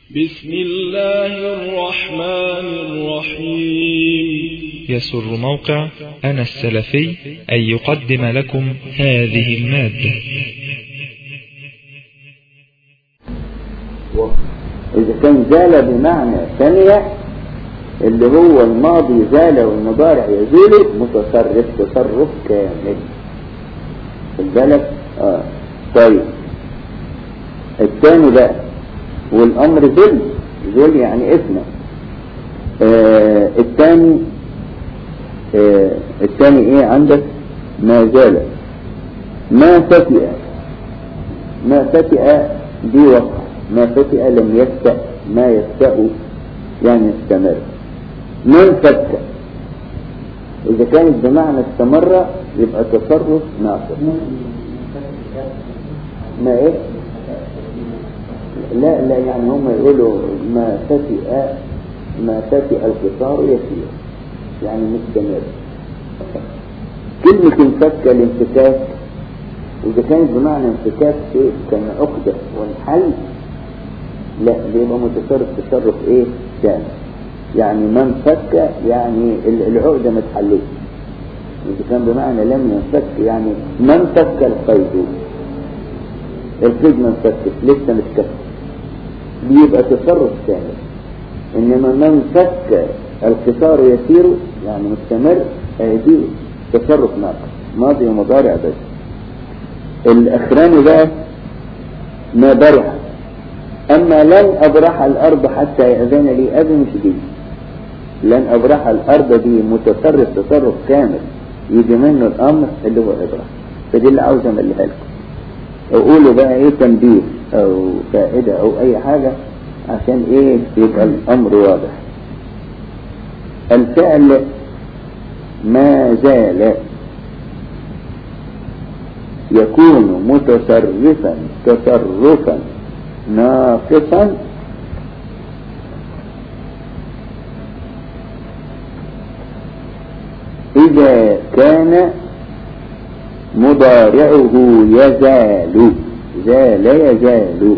بسم الله الرحمن الرحيم يسر موقع أنا السلفي أن يقدم لكم هذه المادة إذا كان زال بمعنى ثانية اللي هو الماضي زال والمضارع يزول متصرف تصرف كامل خد بالك اه طيب الثاني بقى والامر ذل ذل يعني اسمه آه الثاني آه الثاني ايه عندك ما زال ما فتئ ما فتئ دي وقع ما فتئ لم يفتأ ما يفتأ يعني استمر من فك إذا كانت بمعنى استمر يبقى تصرف ناقص ما إيه لا لا يعني هم يقولوا ما فتئ ما فتئ القصار يسير يعني مستمر كلمة انفك الانفكاك إذا كانت بمعنى انفكاك شيء كان عقدة وانحل لا بيبقى متصرف تصرف ايه تاني يعني من فك يعني العقدة ما اتحلتش إذا كان بمعنى لم ينفك يعني من فك القيد القيد ما انفكش لسه متكفل بيبقى تصرف ثاني انما من فك القصار يسير يعني مستمر دي تصرف ناقص ماضي ومضارع بس الاخراني بقى ما برح اما لن ابرح الارض حتى يأذن لي اذن شديد لن ابرح الارض دي متصرف تصرف كامل يجي منه الامر اللي هو ابرح فدي اللي عاوز امليها لكم اقولوا بقى ايه تنبيه او فائدة او اي حاجة عشان ايه يبقى الامر واضح الفعل ما زال يكون متصرفا تصرفا ناقصا إذا كان مضارعه يزال زال يزال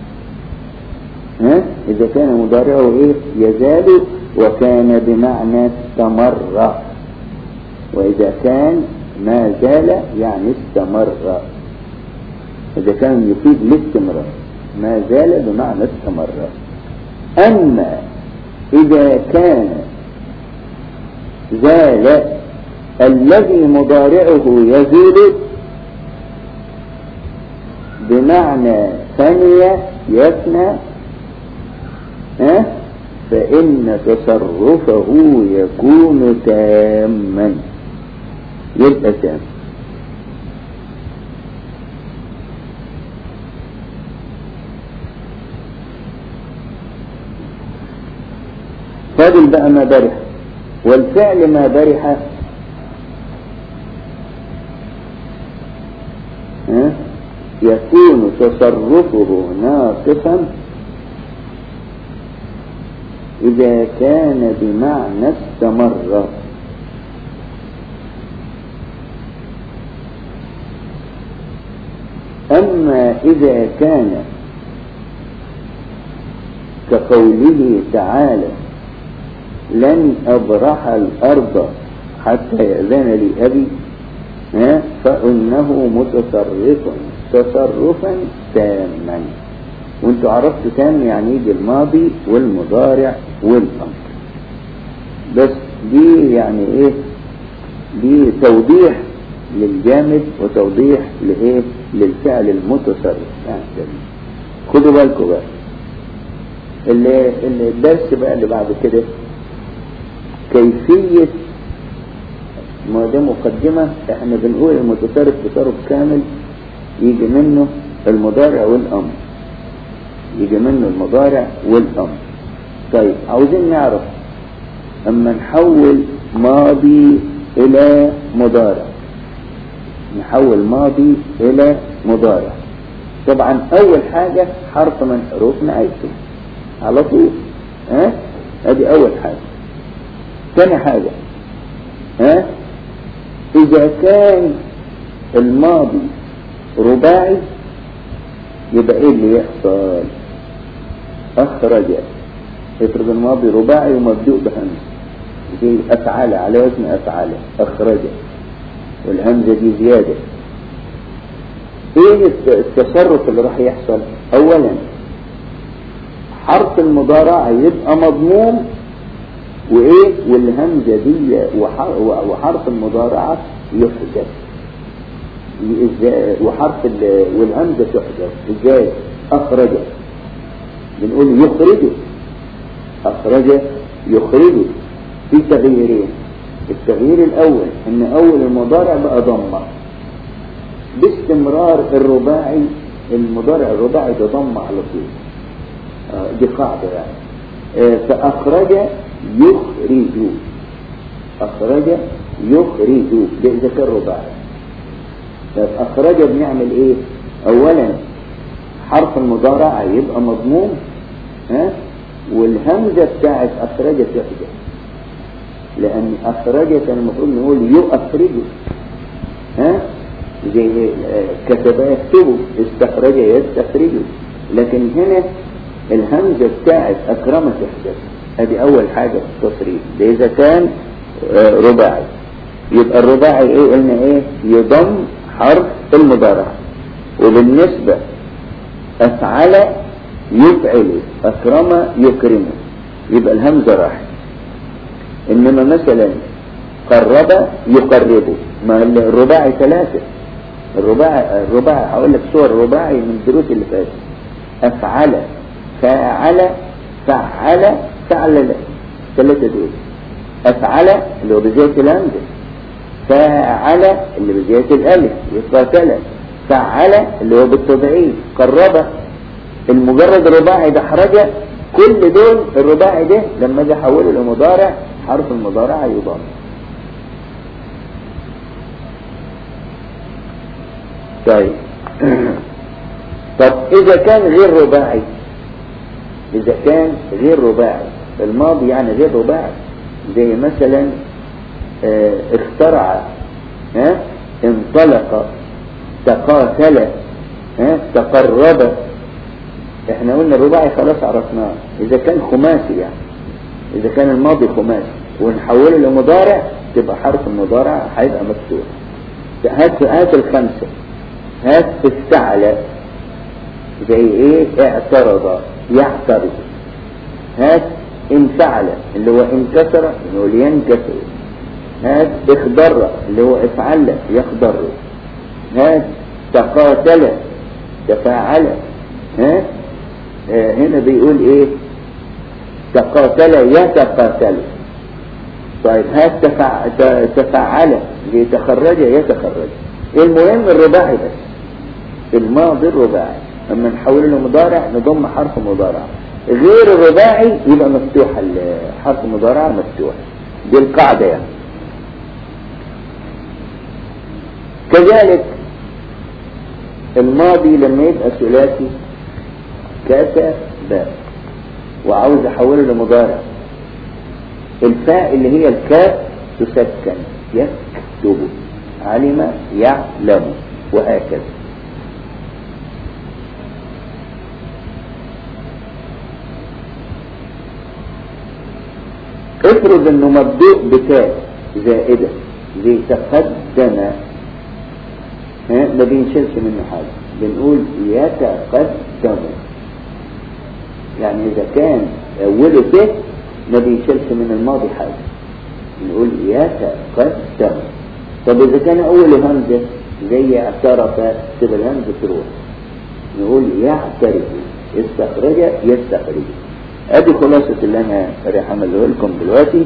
ها إذا كان مضارعه إيه يزال وكان بمعنى استمر وإذا كان ما زال يعني استمر إذا كان يفيد الاستمرار ما زال بمعنى استمر أما إذا كان زال الذي مضارعه يزول بمعنى ثانية يثنى أه؟ فإن تصرفه يكون تاما يبقى تام فاضل بقى ما برح والفعل ما برح أه؟ يكون تصرفه ناقصا إذا كان بمعنى استمر أما إذا كان كقوله تعالى لن أبرح الأرض حتى يأذن لي أبي فإنه متصرف تصرفا تاما وانتوا عرفتوا تام يعني يجي الماضي والمضارع والأمر بس دي يعني ايه دي توضيح للجامد وتوضيح لايه للفعل المتصرف يعني خدوا بالكم بقى اللي اللي الدرس بقى اللي بعد كده كيفية ما ده مقدمة احنا بنقول المتصرف تصرف كامل يجي منه المضارع والامر يجي منه المضارع والامر طيب عاوزين نعرف اما نحول ماضي الى مضارع نحول ماضي الى مضارع طبعا اول حاجة حرف من حروف نهايته على طول ها ادي اول حاجة ثاني حاجة ها اذا كان الماضي رباعي يبقى ايه اللي يحصل أخرج افرض الماضي رباعي ومبدوء بهمز زي أفعل على وزن أفعل أخرج والهمزة دي زيادة ايه التصرف اللي راح يحصل اولا حرف المضارع يبقى مضموم وايه والهمزة دي وحرف المضارعة يحذف وحرف والهمزة تحذف ازاي اخرج بنقول يخرجه اخرج يخرجه في تغييرين التغيير الاول ان اول المضارع بقى ضمه باستمرار الرباعي المضارع الرباعي ده ضم على طول آه دي قاعدة يعني آه فأخرج يخرج أخرج يخرج ده إذا كان رباعي فأخرج بنعمل إيه أولا حرف المضارع يبقى مضموم ها والهمزة بتاعت أخرج تحدث لأن أخرج كان المفروض نقول يؤخرج ها زي كتب يكتبه استخرج يستخرجه لكن هنا الهمزة بتاعت أكرم تحدث ادي أول حاجة في التصريف ده إذا كان رباعي يبقى الرباعي إيه قلنا إيه يضم حرف المضارع وبالنسبة أفعل يفعل أكرم يكرمه يبقى الهمزة راحت إنما مثلا قرب يقربه ما الرباعي ثلاثة الرباعي الرباعي هقول لك صور رباعي من الدروس اللي فاتت افعل فاعل فعل فعل ثلاثة دول افعل اللي هو بزيادة الهمزة فاعل اللي بزيادة الالف يقاتل فعل اللي هو بالتضعيف قرب المجرد الرباعي ده حرج كل دول الرباعي ده لما اجي احوله لمضارع حرف المضارع يضام طيب طب إذا كان غير رباعي إذا كان غير رباعي الماضي يعني غير رباعي زي مثلا اه اخترع ها انطلق تقاتل ها تقرب احنا قلنا الرباعي خلاص عرفناه اذا كان خماسي يعني اذا كان الماضي خماسي ونحوله لمضارع تبقى حرف المضارع هيبقى مفتوح هات هات الخمسه هات استعلى زي ايه اعترض يعترض هات انفعل اللي هو انكسر اللي هو لينكسر هات اخضر اللي هو افعل يخضر هات تقاتل تفاعل ها آه هنا بيقول ايه تقاتل يتقاتل طيب هات تفع... تفعل يتخرج يتخرج المهم الرباعي بس الماضي الرباعي اما نحوله لمضارع نضم حرف مضارع غير الرباعي يبقى مفتوح حرف المضارع مفتوح دي القاعدة يعني كذلك الماضي لما يبقى ثلاثي كتب وعاوز احوله لمضارع الفاء اللي هي الكاف تسكن يكتب علم يعلم وهكذا افرض انه مبدوء بتاء زائدة زي تقدم ها ما بينشلش منه حاجة بنقول يتقدم يعني اذا كان اوله ت ما بينشلش من الماضي حاجة نقول يتقدم طب اذا كان اوله همزة زي اعترف تبقى الهمزة تروح نقول يعترف استخرج يستخرج ادي خلاصة اللي انا راح اعمله لكم دلوقتي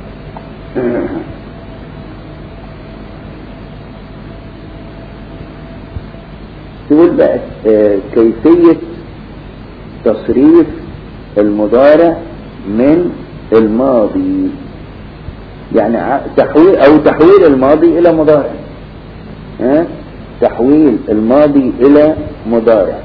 تقول بقى آه كيفية تصريف المضارع من الماضي يعني تحويل او تحويل الماضي الى مضارع ها تحويل الماضي الى مضارع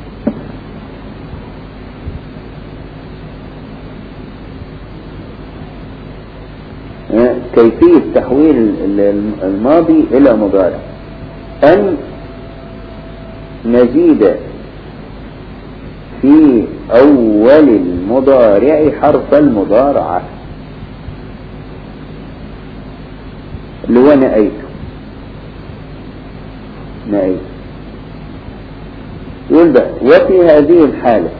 كيفية تحويل الماضي إلى مضارع أن نزيد في أول المضارع حرف المضارعة اللي هو نأيته نأيته يقول بقى وفي هذه الحالة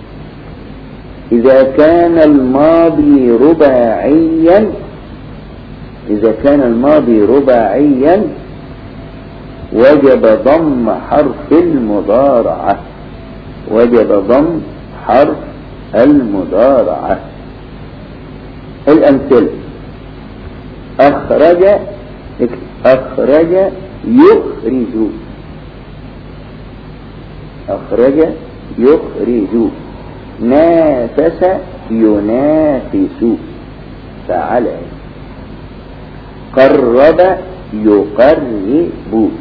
إذا كان الماضي رباعيا إذا كان الماضي رباعيا وجب ضم حرف المضارعة وجب ضم حرف المضارعة الأمثلة أخرج أخرج يخرج أخرج يخرج نافس ينافس فعل قرب يقرب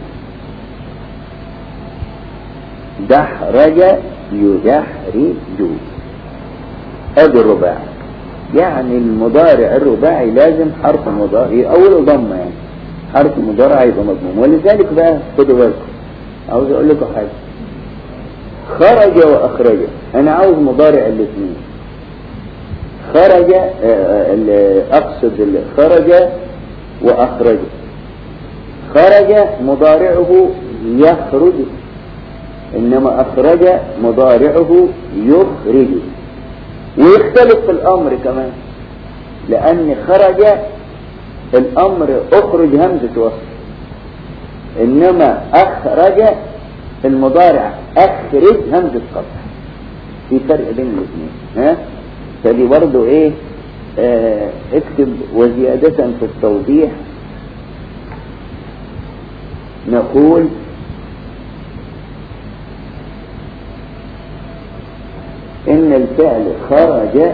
دحرج يدحرج ادي الرباعي يعني المضارع الرباعي لازم حرف مضارع اوله ضمه يعني حرف مضارع يبقى مضموم ولذلك بقى خدوا بالكم عاوز اقول لكم حاجه خرج واخرج انا عاوز مضارع الاثنين خرج اقصد خرج واخرج خرج مضارعه يخرج انما اخرج مضارعه يخرج ويختلف في الامر كمان لان خرج الامر اخرج همزة وصل انما اخرج المضارع اخرج همزة قطع في فرق بين الاثنين ها فدي برضو ايه اه اكتب وزيادة في التوضيح نقول ان الفعل خرج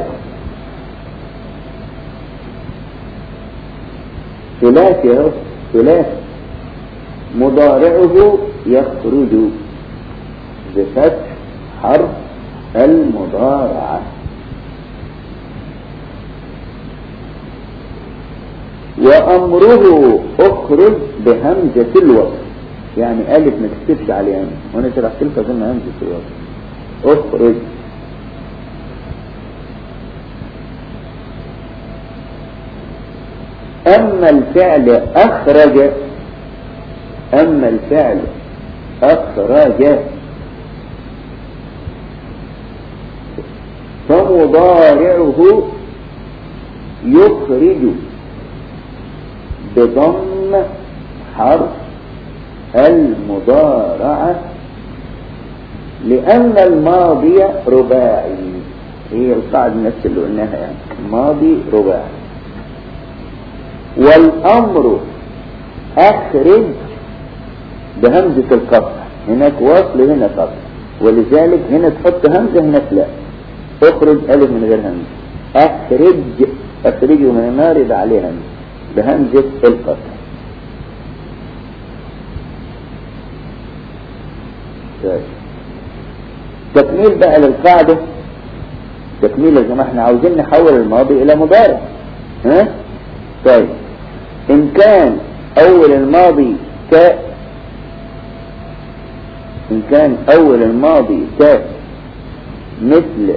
ثلاثي اهو ثلاثي مضارعه يخرج بفتح حرف المضارعة وأمره أخرج بهمزة الوصل يعني ألف ما تكتبش عليها وأنا شرحت لك أظن همزة الوصل أخرج أما الفعل أخرج أما الفعل أخرج فمضارعه يخرج بضم حرف المضارعة لأن الماضي رباعي هي القاعدة نفس اللي قلناها يعني ماضي رباعي والأمر أخرج بهمزة القطع هناك وصل هنا قطع ولذلك هنا تحط همزة هناك لا اخرج ألف من غير همزة أخرج أخرجه من النار يبقى عليه همزة بهمزة القطع طيب. تكميل بقى للقاعدة تكميل يا جماعة احنا عاوزين نحول الماضي إلى مضارع ها طيب إن كان أول الماضي تاء إن كان أول الماضي تاء مثل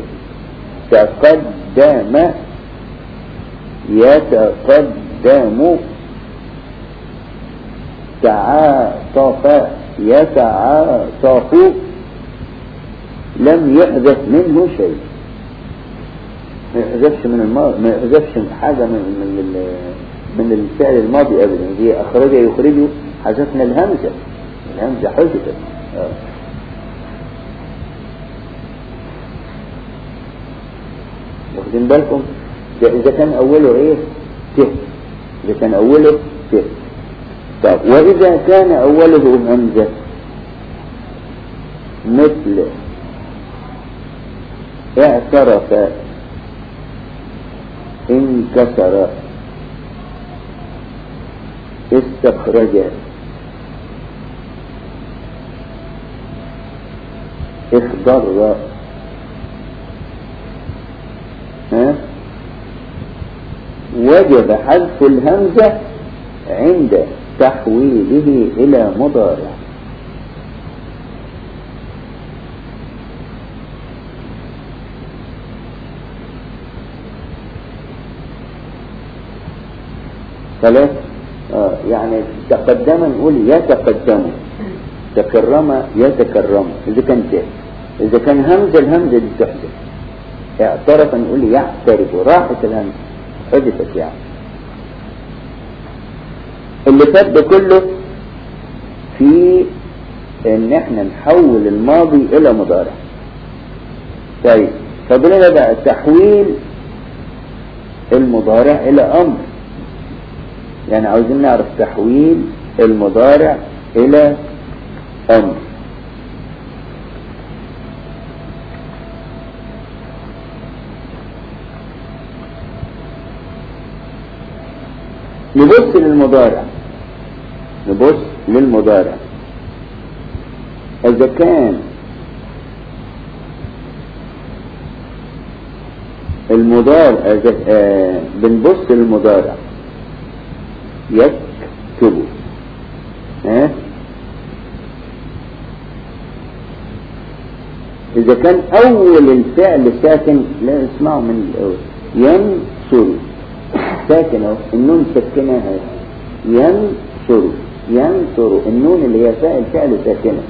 تقدم يتقدم تعاطف يتعاطف لم يحدث منه شيء ما يحذفش من الماضي ما يحذفش حاجة من من من الفعل الماضي ابدا دي اخرج يخرجه حذفنا الهمزة الهمزة حذفت آه. واخدين بالكم ده اذا كان اوله ايه ت اذا كان اوله ت طب واذا كان اوله همزة مثل اعترف انكسر استخرج اخضر ها وجب حذف الهمزة عند تحويله إلى مضارع خلاص آه يعني تقدم نقول يتقدم تكرم يتكرم إذا كان تاء إذا كان همزة الهمزة دي تحدث اعترف نقول يعترف راحت الهمزة حدثت يعني اللي فات ده كله في ان احنا نحول الماضي الى مضارع طيب فضلنا بقى تحويل المضارع الى امر يعني عاوزين نعرف تحويل المضارع الى امر نبص للمضارع نبص للمضارع إذا كان المضارع إذا آه بنبص للمضارع يكتب ها إذا كان أول الفعل ساكن لا اسمعوا من الأول ينصر ساكن اهو النون سكنها ينصر ينصر النون اللي هي فاعل فعل ساكنه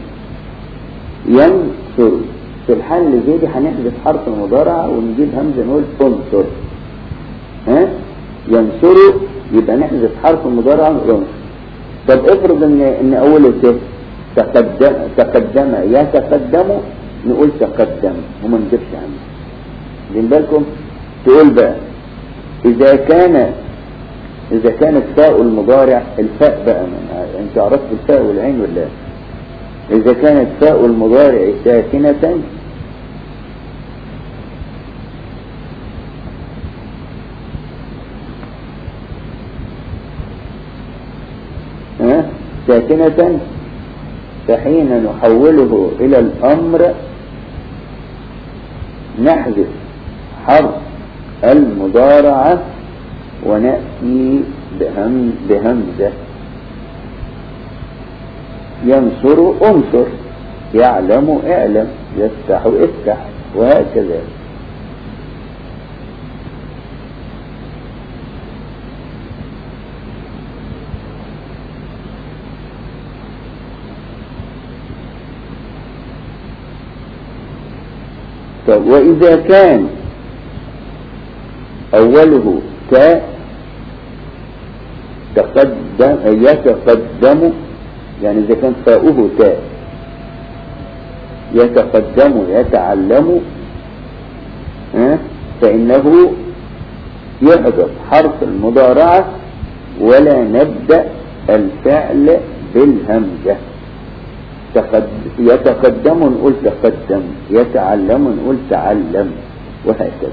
ينصر في الحال اللي زي دي هنحذف حرف المضارع ونجيب همزه نقول انصر ها ينصر يبقى نحذف حرف المضارع ونقول طب افرض ان ان اوله ت تقدم تقدم يتقدم نقول تقدم وما نجيبش همزه واخدين بالكم تقول بقى إذا كان إذا كانت فاء المضارع الفاء بقى من أنت عرفت الفاء والعين ولا إذا كانت فاء المضارع ساكنة ها ساكنة فحين نحوله إلى الأمر نحذف حرف المضارعة ونأتي بهم بهمزة ينصر انصر يعلم اعلم يفتح افتح وهكذا طب وإذا كان أوله تاء تقدم يتقدم يعني إذا كان فاؤه تاء يتقدم يتعلم ها فإنه يحذف حرف المضارعة ولا نبدأ الفعل بالهمزة يتقدم نقول تقدم يتعلم نقول تعلم وهكذا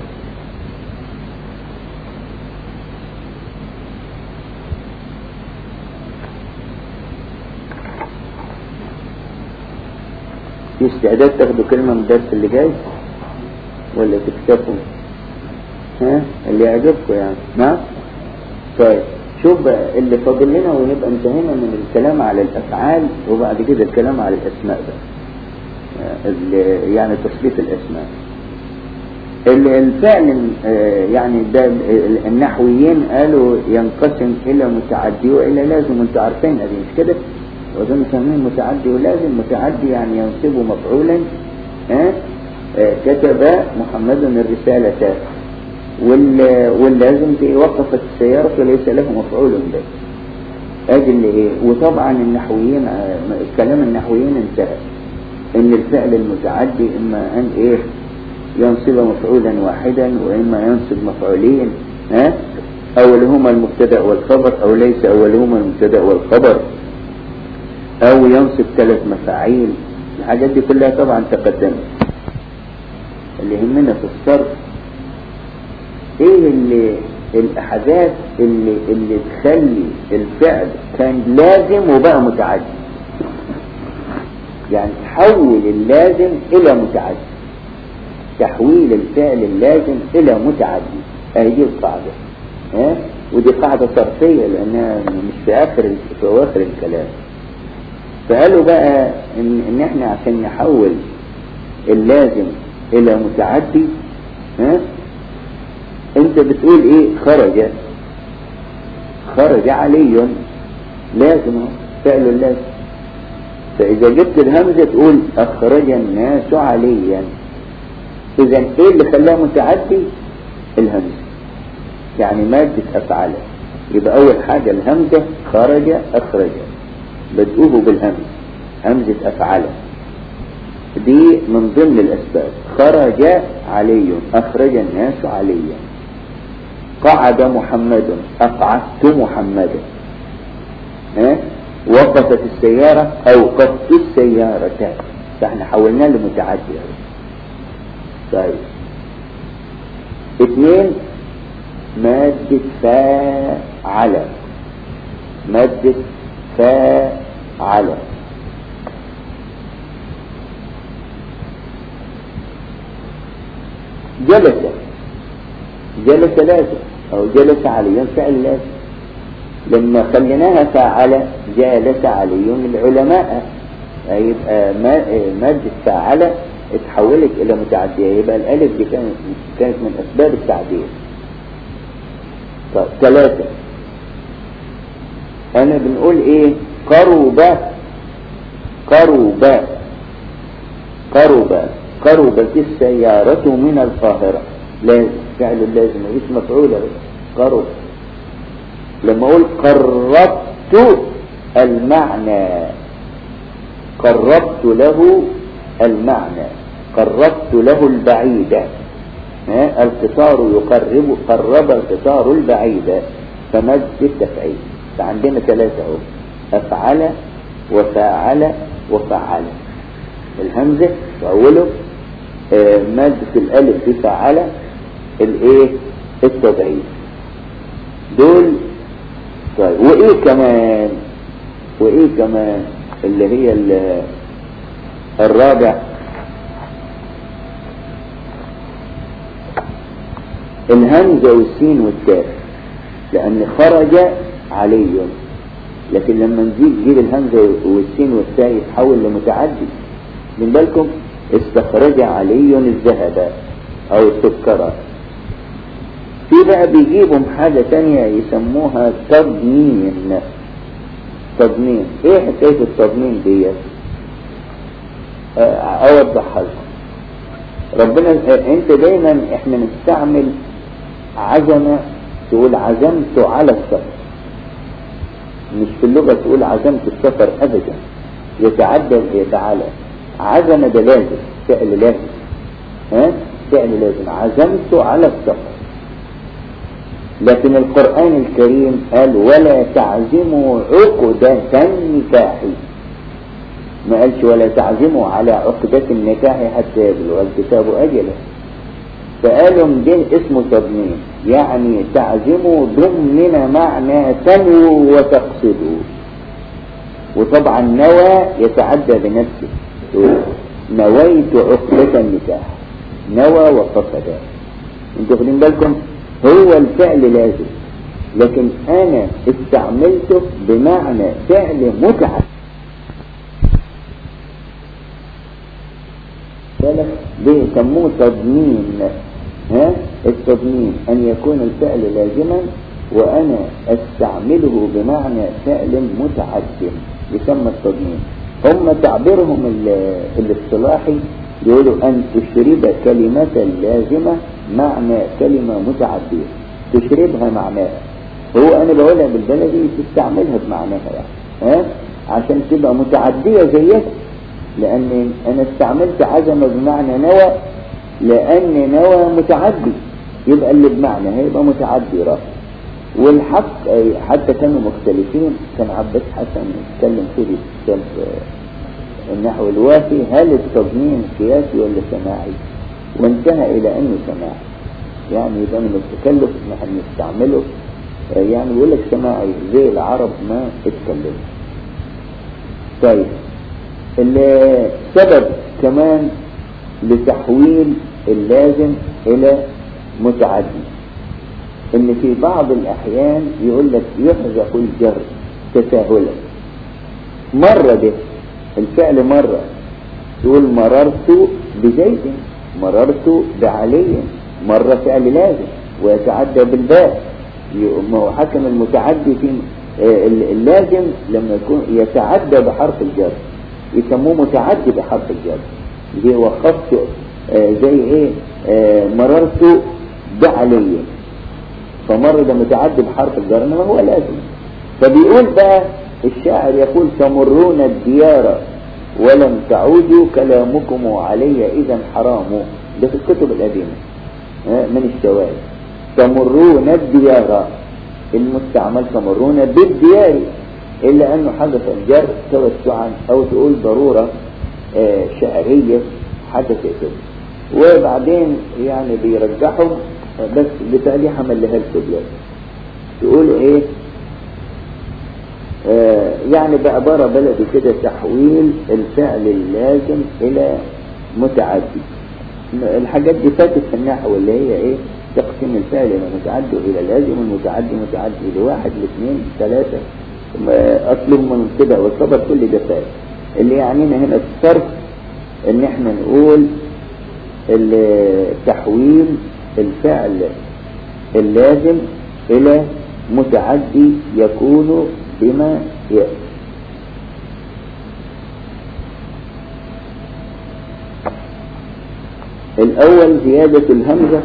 في استعداد تاخدوا كلمة من الدرس اللي جاي ولا تكتفوا ها اللي يعجبكم يعني نعم طيب شوف بقى اللي فاضل لنا ونبقى انتهينا من الكلام على الافعال وبعد كده الكلام على الاسماء بقى يعني تصريف الاسماء الفعل يعني ده النحويين قالوا ينقسم الى متعدي والى لازم انتوا عارفين دي مش كده وأظن سميه متعدي ولازم متعدي يعني ينصب مفعولا ها كتب محمد الرسالة واللازم وقفت السيارة وليس له مفعول به ادي اللي ايه وطبعا النحويين كلام النحويين انتهى ان الفعل المتعدي اما ان ايه ينصب مفعولا واحدا واما ينصب مفعولين ها اولهما المبتدا والخبر او ليس اولهما المبتدا والخبر او ينصب ثلاث مفاعيل الحاجات دي كلها طبعا تقدمت اللي يهمنا في الصرف ايه اللي الاحداث اللي اللي تخلي الفعل كان لازم وبقى متعدي يعني تحول اللازم الى متعدي تحويل الفعل اللازم الى متعدي اهي دي القاعدة ها ودي قاعدة صرفية لانها مش في اخر في اواخر الكلام فقالوا بقى ان, إن احنا عشان نحول اللازم الى متعدي ها انت بتقول ايه خرج خرج علي لازم فعل لازم فإذا جبت الهمزة تقول أخرج الناس عليا إذا إيه اللي خلاه متعدي الهمزة يعني مادة أفعال يبقى أول حاجة الهمزة خرج أخرج بدؤه بالهمز همزة أفعال دي من ضمن الأسباب خرج علي أخرج الناس عليا قعد محمد أقعدت محمدا ها وقفت السيارة أوقفت السيارة فاحنا حولناه لمتعدي طيب اثنين مادة فاعل مادة فاعل جلس جلس لازم أو جلس علي فعل لازم لما خليناها فاعل جالس علي العلماء يبقى مادة فاعل اتحولت إلى متعدية يبقى الألف دي كانت كانت من أسباب التعدية طيب ثلاثة أنا بنقول إيه قرب قرب قرب قربت السيارة من القاهرة لازم فعل لازم مفيش مفعولة قرب لما أقول قربت المعنى قربت له المعنى قربت له البعيد القصار يقرب قرب القصار البعيد فمد التفعيل فعندنا ثلاثة اهو أفعل وفاعل وفعل الهمزة أوله آه مادة الألف في فعل الايه التبعيد دول طيب وايه كمان وايه كمان اللي هي الرابع الهمزة والسين والتاء لأن خرج علي لكن لما نزيد جيل الهمزة والسين والتاء يتحول لمتعدي من بالكم استخرج علي الذهب أو السكرة في بقى بيجيبهم حاجة تانية يسموها تضمين تضمين ايه حكاية التضمين ديت اوضحها لكم ربنا انت دايما احنا نستعمل عزم تقول عزمت على السفر مش في اللغة تقول عزمت السفر ابدا يتعدى يتعالى عزم ده لازم فعل لازم ها فعل لازم عزمت على السفر لكن القرآن الكريم قال ولا تعزموا عقدة النكاح ما قالش ولا تعزموا على عقدة النكاح حتى يبلغ الكتاب أجله فقالوا ده اسمه تضمين يعني تعزموا ضمن معنى تنووا وتقصدوا وطبعا نوى يتعدى بنفسه نويت عقدة النكاح نوى وقصد انتوا واخدين بالكم هو الفعل لازم لكن انا استعملته بمعنى فعل متعب بيسموه تضمين ها التضمين ان يكون الفعل لازما وانا استعمله بمعنى فعل متعد يسمى التضمين هم تعبيرهم الاصطلاحي يقولوا ان تشرب كلمة لازمة معنى كلمة متعدية تشربها معناها هو انا بقولها بالبلدي تستعملها بمعناها يعني ها عشان تبقى متعدية زيها لان انا استعملت عزم بمعنى نوى لان نوى متعدي يبقى اللي بمعنى هيبقى متعدي رأي والحق حتى كانوا مختلفين كان عباس حسن يتكلم فيه كان النحو الوافي هل التضمين قياسي ولا سماعي وانتهى الى انه سماعي يعني يبقى من التكلف ان احنا نستعمله يعني يقول لك سماعي زي العرب ما اتكلموا طيب السبب كمان لتحويل اللازم الى متعدي ان في بعض الاحيان يقول لك يحذف الجر تساهلا مرة ده الفعل مرة تقول مررت بزيد مررت بعلي مرة فعل لازم ويتعدى بالباء ما هو حكم المتعدي في آه، اللازم لما يكون يتعدى بحرف الجر يسموه متعدي بحرف الجر زي وقفت آه، زي ايه آه، مررت بعلي فمر ده متعدي بحرف الجر انما هو لازم فبيقول بقى الشاعر يقول تمرون الديار ولم تعودوا كلامكم علي اذا حرام ده في الكتب القديمة من الشواذ تمرون الديار المستعمل تمرون بالديار إلا أنه حدث الجر توسعا أو تقول ضرورة آه، شعرية حدثت كده وبعدين يعني بيرجحوا بس بتقليحة ملها الكبير تقول ايه آه يعني بعبارة بلدي كده تحويل الفعل اللازم الى متعدي الحاجات دي فاتت في النحو اللي هي ايه تقسيم الفعل الى متعدي الى لازم المتعدي متعدي لواحد لاثنين ثلاثة اصلهم من كده والصبر كل ده فات اللي يعنينا هنا الصرف ان احنا نقول تحويل الفعل اللازم الى متعدي يكون بما يأتي الأول زيادة الهمزة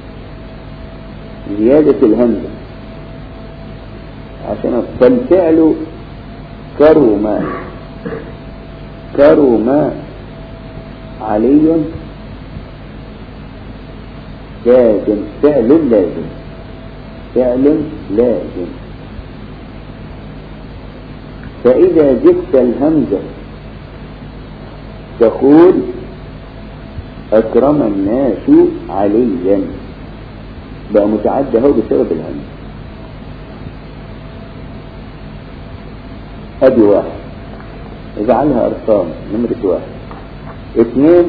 زيادة الهمزة عشان فالفعل كرم كرم علي لازم فعل لازم فعل لازم فإذا زدت الهمزة تقول أكرم الناس عليا بقى متعدى هو بسبب الهمزة ادي واحد اجعلها ارقام نمرة واحد اثنين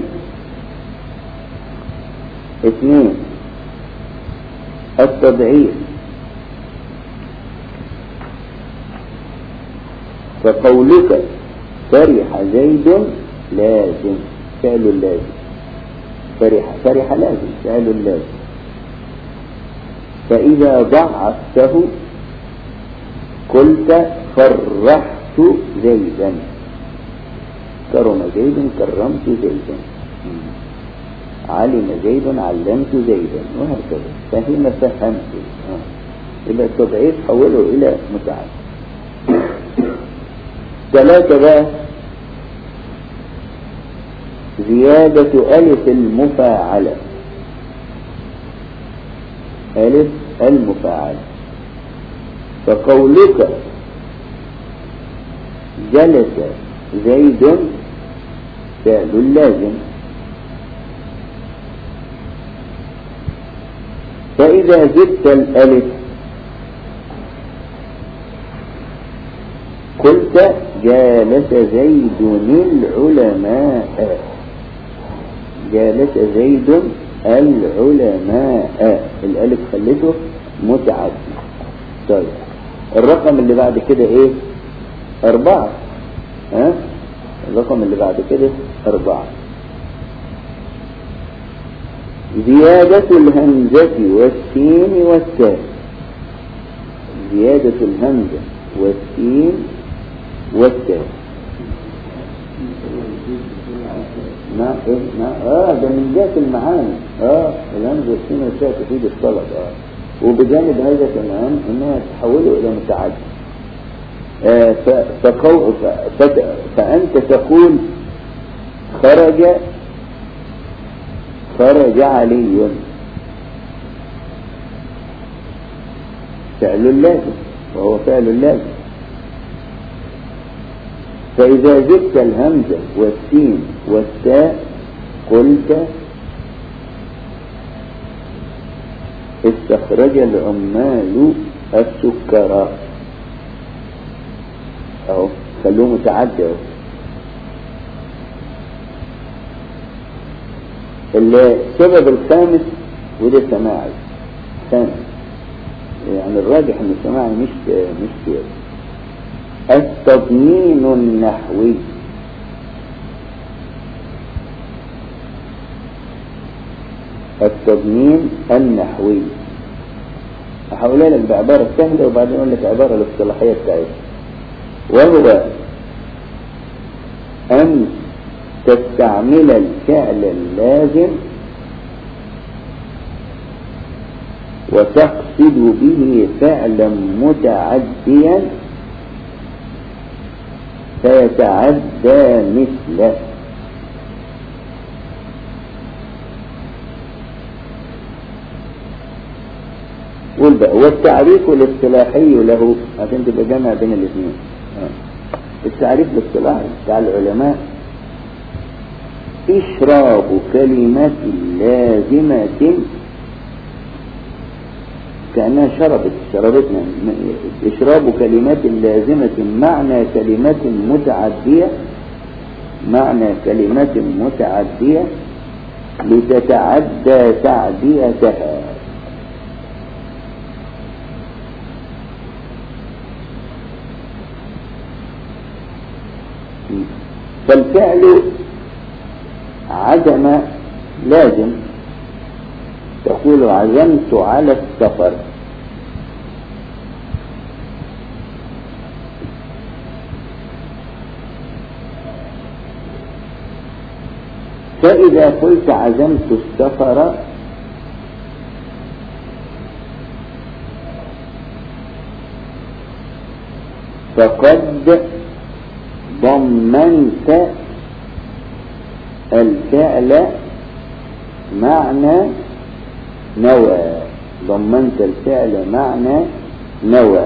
اثنين التضعيف فقولك فرح زيد لازم فعل لازم فرح فرح لازم فعل لازم فإذا ضعفته قلت فرحت زيدا كرم زيد كرمت زيدا علم زيد علمت زيدا وهكذا فهنا فهمت إلى التضعيف حوله إلى متعد ثلاثة بقى زيادة ألف المفاعلة ألف المفاعلة فقولك جلس زيد فعل لازم فإذا زدت الألف قلت جالس زيد العلماء جالس زيد العلماء الألف خلته متعدي طيب الرقم اللي بعد كده ايه أربعة ها الرقم اللي بعد كده أربعة زيادة الهمزة والسين والتاء زيادة الهمزة والسين والتاء ما ايه ما اه ده من جهة المعاني اه الهمزة والسين والتاء تفيد الطلب اه وبجانب هذا كمان انها تحوله الى متعدد آه فقو فأنت تقول خرج خرج علي فعل لازم وهو فعل لازم فإذا زدت الهمزة والسين والتاء قلت استخرج العمال السكراء اهو خلوه متعدي اهو السبب الخامس وده سماعي خامس يعني الراجح ان السماعي مش مش كده التضمين النحوي التضمين النحوي هقولها لك بعبارة سهلة وبعدين اقول لك عبارة الاصطلاحية بتاعتها وهو ان تستعمل الفعل اللازم وتقصد به فعلا متعديا فيتعدى مثله قول بقى والتعريف الاصطلاحي له عشان تبقى جمع بين الاثنين التعريف الاصطلاحي بتاع العلماء إشراب كلمة لازمة كأنها شربت شربتنا إشراب كلمات لازمة معنى كلمات متعدية معنى كلمات متعدية لتتعدى تعديتها فالفعل عدم لازم تقول عزمت على السفر فإذا قلت عزمت السفر فقد ضمنت الفعل معنى نوى ضمنت الفعل معنى نوى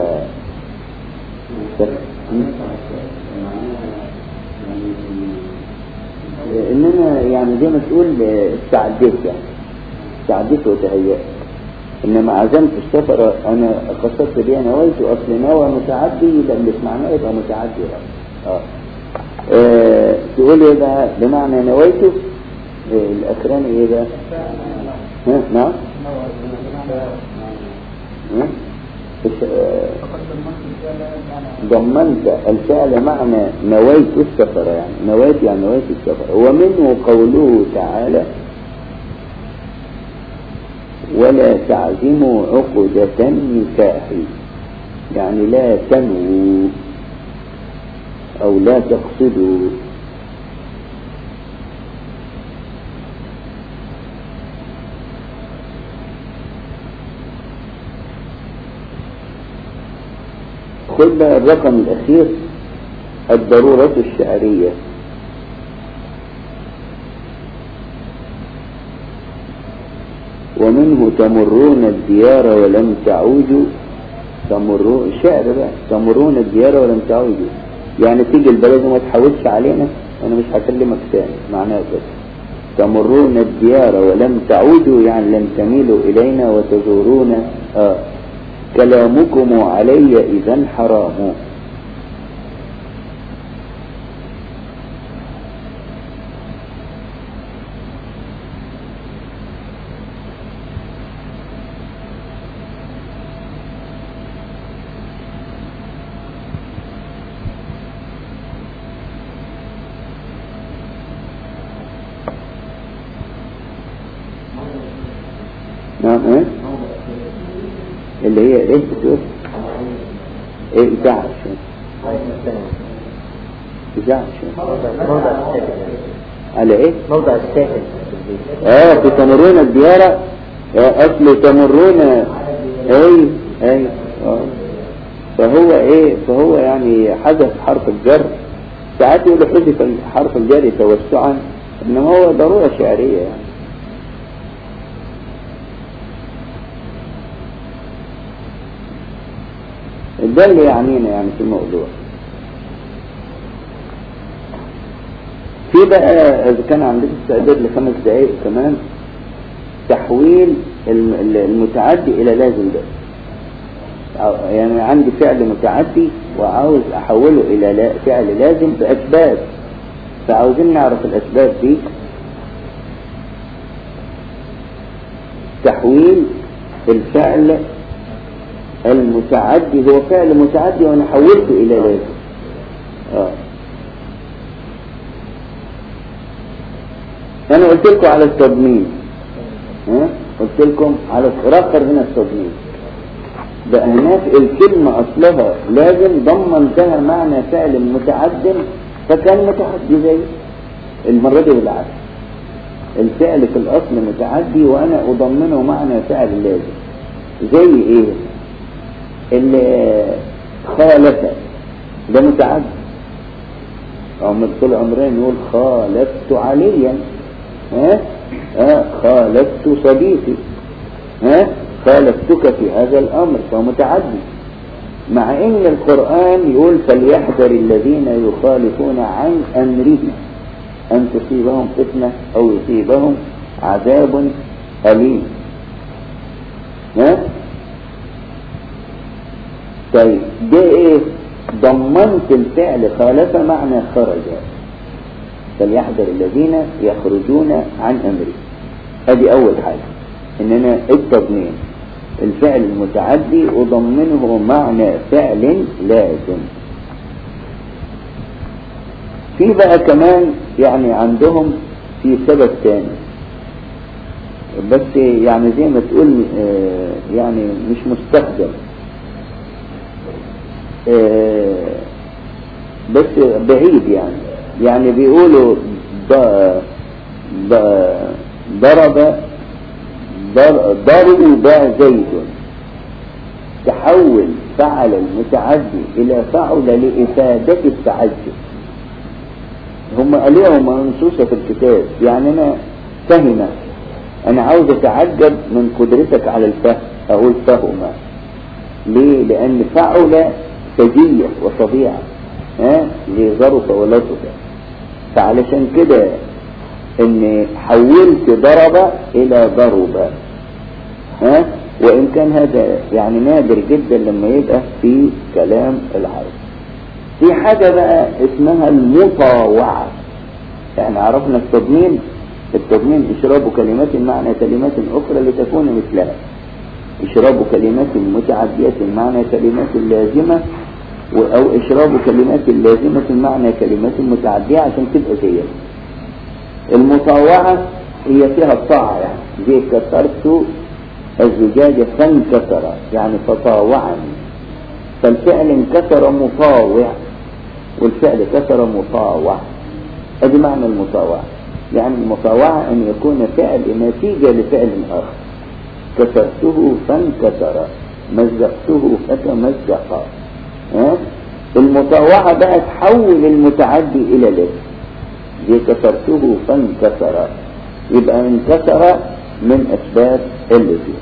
انما يعني زي ما تقول استعديت يعني استعديت وتهيأت انما عزمت السفر انا قصدت بيه نويت اصل نوى متعدي يبقى مش معناه يبقى متعدي اه اه تقول ايه بقى بمعنى نويته إيه الاخراني ايه بقى ها نعم ها؟ ضمنت الفعل معنى نويت السفر يعني نويت يعني نويت السفر ومنه قوله تعالى ولا تعزموا عقدة النكاح يعني لا تنووا أو لا تقصدوا خد بقى الرقم الأخير الضرورة الشعرية ومنه تمرون الديار ولم تعودوا تمرون الشعر بقى تمرون الديار ولم تعودوا يعني تيجي البلد وما تحاولش علينا انا مش هكلمك تاني معناها كده تمرون الديار ولم تعودوا يعني لم تميلوا الينا وتزورونا آه كلامكم علي اذا حرام نعم ايه اللي هي ايه بتقول ايه اذاعة شو اذاعة شو موضع الساكن على ايه موضع الساكن اه في تمرون الديارة آه، اصل تمرون اي اي آه. فهو ايه فهو يعني حذف حرف الجر ساعات يقول حذف حرف الجر توسعا انما هو ضرورة شعرية يعني ده اللي يعنينا يعني في الموضوع في بقى اذا كان عندك استعداد لخمس دقائق كمان تحويل الم- ال- المتعدي الى لازم ده أو- يعني عندي فعل متعدي وعاوز احوله الى لا- فعل لازم باسباب فعاوزين نعرف الاسباب دي تحويل الفعل المتعدي هو فعل متعدي وانا حولته الى لازم اه انا قلت لكم على التضمين ها قلت لكم على رقر هنا التضمين بقى هناك الكلمة أصلها لازم ضمنتها معنى فعل متعد فكان متعدي زي المرة دي بالعكس الفعل في الأصل متعدي وأنا أضمنه معنى فعل لازم زي إيه اللي خالف ده متعدي عمر طول عمرنا نقول خالفت عليا ها ها خالفت صديقي ها خالفتك في هذا الأمر فهو متعدي مع ان القرآن يقول فليحذر الذين يخالفون عن أمره أن تصيبهم فتنة أو يصيبهم عذاب أليم ها طيب ده ايه ضمنت الفعل خالف معنى خرج فليحذر الذين يخرجون عن أمره ادي أول حاجة إننا التضمين الفعل المتعدي أضمنه معنى فعل لازم في بقى كمان يعني عندهم في سبب ثاني بس يعني زي ما تقول آه يعني مش مستخدم آه بس بعيد يعني يعني بيقولوا ضرب ضرب باع زيد تحول فعل المتعدي إلى فعل لإفادة التعجب هم قالوا منصوصة في الكتاب يعني أنا فهم أنا عاوز أتعجب من قدرتك على الفهم أقول فهم ليه؟ لأن فعل سجية وطبيعة ها لظرف ولطف فعلشان كده ان حولت ضرب الى ضرب ها وان كان هذا يعني نادر جدا لما يبقى في كلام العرب في حاجة بقى اسمها المطاوعة احنا عرفنا التضمين التضمين اشراب كلمات معنى كلمات اخرى لتكون مثلها اشراب كلمات متعدية معنى كلمات لازمة او اشراب كلمات لازمة معنى كلمات متعدية عشان تبقى زيها المطاوعة هي فيها الطاعة يعني زي كسرت الزجاجة فانكسر يعني فطاوعني فالفعل انكسر مطاوع والفعل كسر مطاوع ادي معنى المطاوعة يعني المطاوعة ان يكون فعل نتيجة لفعل اخر كسرته فانكسر مزقته فتمزق ها المطاوعة بقى تحول المتعدي الى لازم دي كسرته فانكسر يبقى انكسر من اسباب اللزوم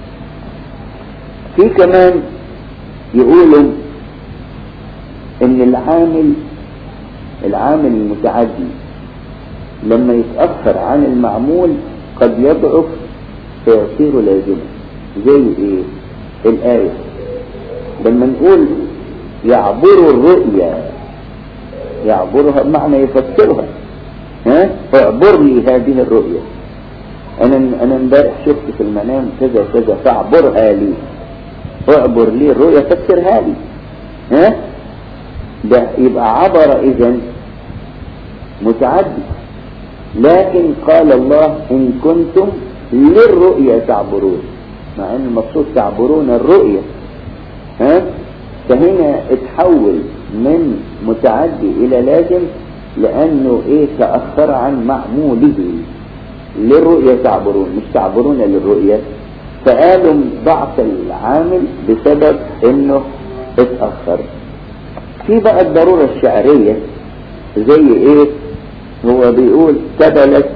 في كمان يقولوا ان العامل العامل المتعدي لما يتأخر عن المعمول قد يضعف فيصير لازما زي ايه الآية لما نقول يعبر الرؤيا يعبرها بمعنى يفسرها ها اعبر لي هذه الرؤيا انا انا امبارح شفت في المنام كذا كذا فاعبرها لي اعبر لي الرؤيا فسرها لي ها ده يبقى عبر اذا متعدي لكن قال الله ان كنتم للرؤيا تعبرون مع ان المقصود تعبرون الرؤيا ها فهنا اتحول من متعدي الى لازم لانه ايه تأخر عن معموله للرؤية تعبرون مش تعبرون للرؤية فقالوا ضعف العامل بسبب انه اتأخر في بقى الضرورة الشعرية زي ايه هو بيقول تبلت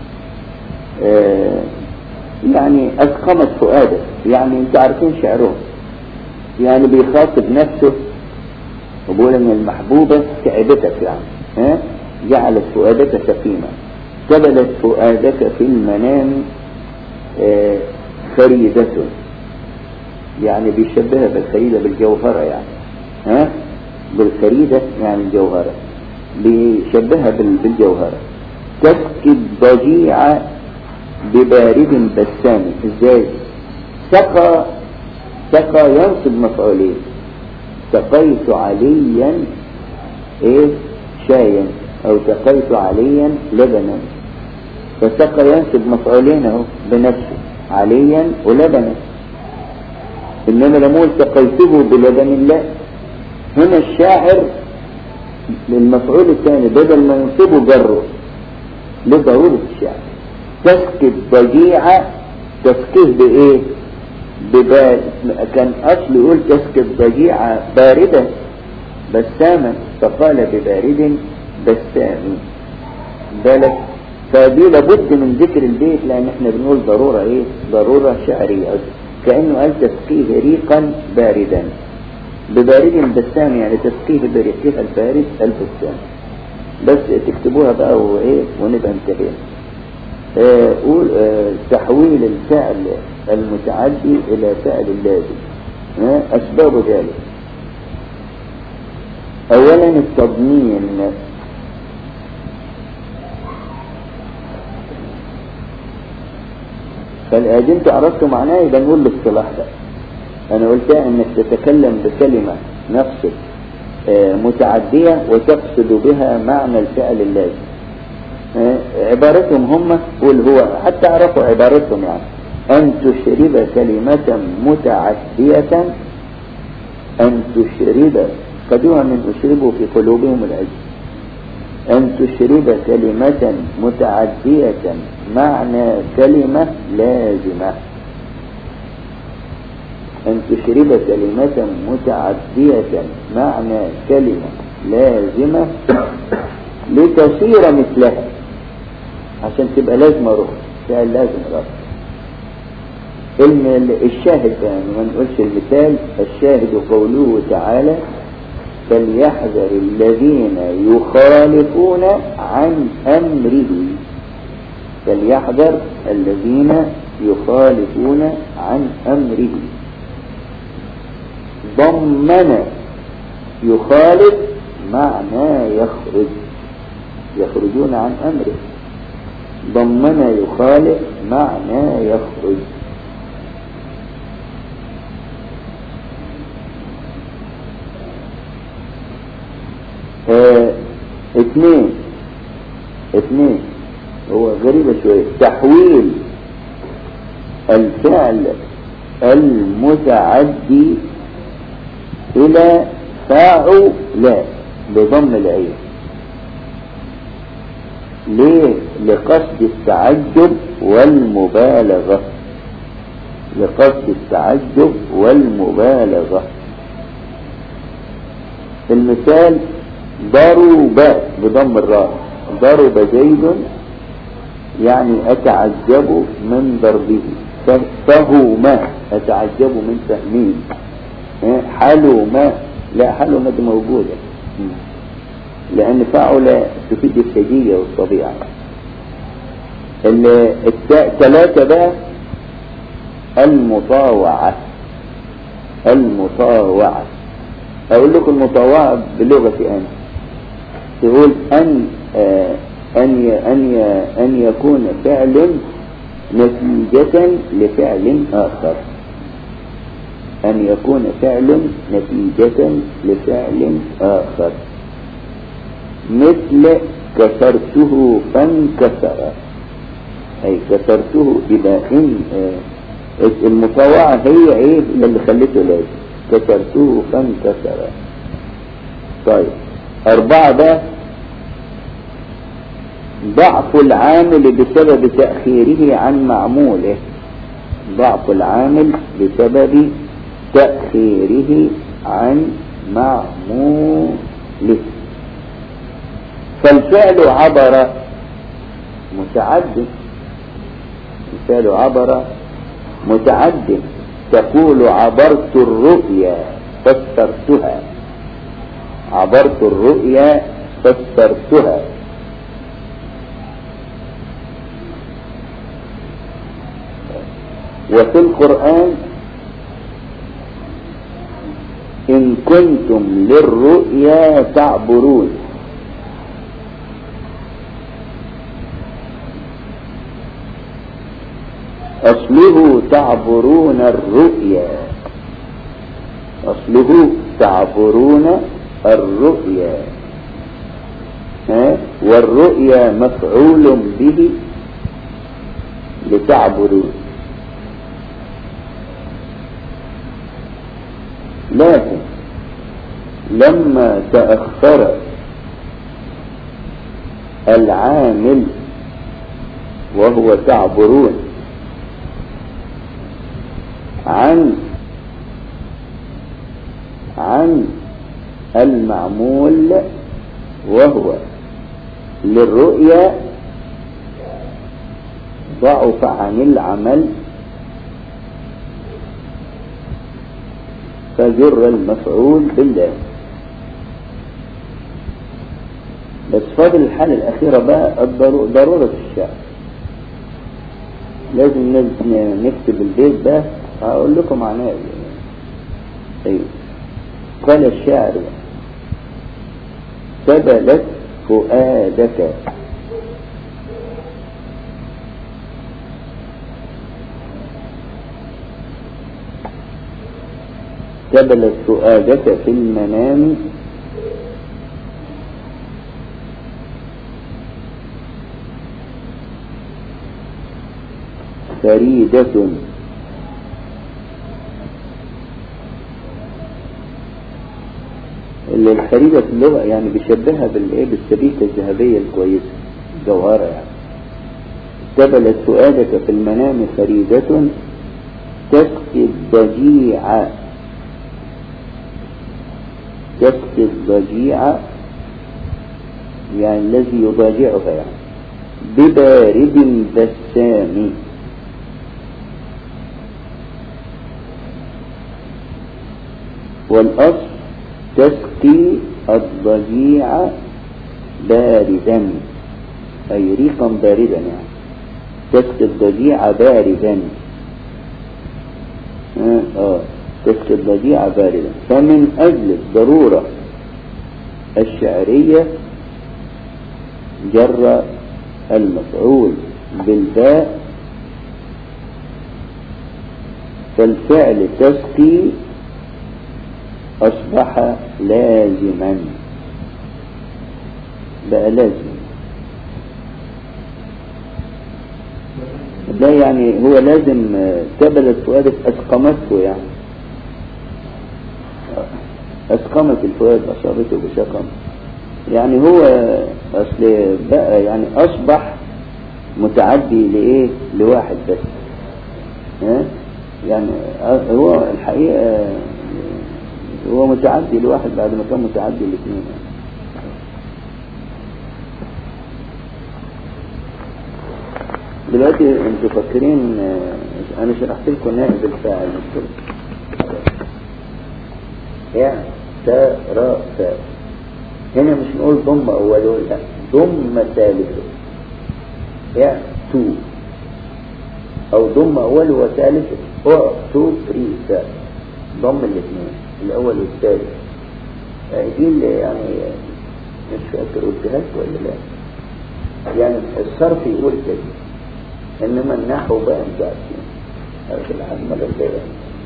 آه يعني اسقمت فؤادك يعني انت عارفين شعرهم يعني بيخاطب نفسه وبيقول ان المحبوبة تعبتك يعني ها جعلت فؤادك سقيما تبلت فؤادك في المنام آه خريدة يعني بيشبهها بالخريدة بالجوهرة يعني ها بالخريدة يعني الجوهرة بيشبهها بالجوهرة تسقي الضجيع ببارد بسام ازاي سقى سقى ينصب مفعولين سقيت عليا ايه شايا او سقيت عليا لبنا فسقى ينصب مفعولين اهو بنفسه عليا ولبنا إنما لما أقول سقيته بلبن الله هنا الشاعر للمفعول الثاني بدل ما ينصبه جره لضرورة الشعر تسقي الضجيعة تسقيه بإيه؟ ببارد كان أصل يقول تسقي الضجيعة باردة بساما فقال ببارد بسام بالك فدي لابد من ذكر البيت لأن احنا بنقول ضرورة ايه ضرورة شعرية كأنه قال تسقيه ريقا باردا ببارد بسام يعني تسقيه بريقها البارد البسام بس تكتبوها بقى وايه ونبقى انتهينا آه قول آه تحويل الفعل المتعدي الى فعل اللازم آه اسباب ذلك اولا التضمين فالآدم تعرفتوا معناه يبقى نقول الاصطلاح ده انا قلتها انك تتكلم بكلمة نفسك متعدية وتقصد بها معنى الفعل اللازم عبارتهم هم قول هو حتى عرفوا عبارتهم يعني أن تشرب كلمة متعدية أن تشرب قدوها من أشربوا في قلوبهم العز أن تشرب كلمة متعدية معنى كلمة لازمة أن تشرب كلمة متعدية معنى كلمة لازمة لتصير مثلها عشان تبقى لازمة روح فعل لازم رأس الشاهد يعني ما نقولش المثال الشاهد قوله تعالى فليحذر الذين يخالفون عن أمره فليحذر الذين يخالفون عن أمره ضمن يخالف معنى يخرج يخرجون عن أمره ضمن يخالف معنى يخرج اه اثنين اثنين هو غريبة شوية تحويل الفعل المتعدي إلى فاعل لا بضم العين ليه لقصد التعجب والمبالغة لقصد التعجب والمبالغة المثال ضرب بضم الراء ضرب زيد يعني أتعجب من ضربه فهم أتعجب من فهمه حلم لا حلم دي موجودة لأن فعل تفيد السجية والطبيعة الثلاثة بقى المطاوعة المطاوعة أقول لكم المطاوعة بلغتي أنا تقول أن آه أن أن أن يكون فعل نتيجة لفعل آخر أن يكون فعل نتيجة لفعل آخر مثل كسرته فانكسر أي كسرته إذا إن المطاوعة هي إيه اللي خلته لازم كسرته فانكسر طيب أربعة ده ضعف العامل بسبب تأخيره عن معموله ضعف العامل بسبب تأخيره عن معموله فالفعل عبر متعد الفعل عبر متعد تقول عبرت الرؤيا فسرتها عبرت الرؤيا فسرتها وفي القرآن إن كنتم للرؤيا تعبرون أصله تعبرون الرؤيا أصله تعبرون الرؤيا ها والرؤيا مفعول به لتعبرون لكن لما تأخر العامل وهو تعبرون عن عن المعمول وهو للرؤيا ضعف عن العمل فجر المفعول بالله بس فاضل الحالة الأخيرة بقى الضرو- ضرورة الشعر لازم نز- نكتب البيت ده هقول لكم معناه إيه. أيوه قال الشاعر سبلت فؤادك سبلت فؤادك في المنام فريدة اللي الفريدة في اللغة يعني بيشبهها بالايه بالسبيكة الذهبية الكويسة جوهرة يعني سبلت فؤادك في المنام فريدة تسقي الضجيع تسقي الضجيع يعني الذي يضاجعها يعني ببارد بسام والأصل تسقي الضجيع باردا أي ريقا باردا يعني تسقي الضجيع باردا آه, آه تسقي الضجيع باردا فمن أجل الضرورة الشعرية جر المفعول بالباء فالفعل تسقي أصبح لازما بقى لازم ده يعني هو لازم كبلت فؤادك أسقمته يعني أسقمت الفؤاد أصابته بسقم يعني هو أصل بقى يعني أصبح متعدي لإيه لواحد بس ها يعني هو الحقيقة هو متعدي لواحد بعد ما كان متعدي لاثنين دلوقتي انتوا فاكرين انا شرحت لكم نائب الفاعل مش يا تا را فا هنا مش نقول ضم اوله لا ضم ثالثه يا تو او ضم اوله وثالثه او تو فري فا ضم الاثنين الاول والثالث دي اللي يعني مش فاكر قلتها لك ولا لا يعني الصرف يقول كده انما النحو بقى انت عارفين عارف العامة للغيرة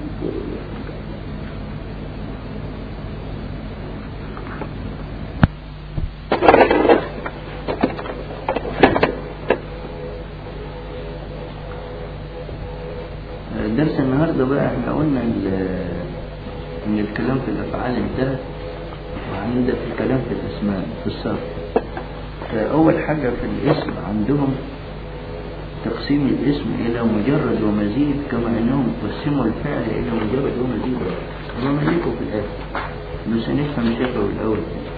درس النهاردة بقى احنا قلنا ان الكلام في الافعال انتهى وعندنا في الكلام في الاسماء في الصرف فاول حاجة في الاسم عندهم تقسيم الاسم إلى مجرد ومزيد كما أنهم قسموا الفعل إلى مجرد ومزيد ومزيده في الآخر بس هنفهم شكله الأول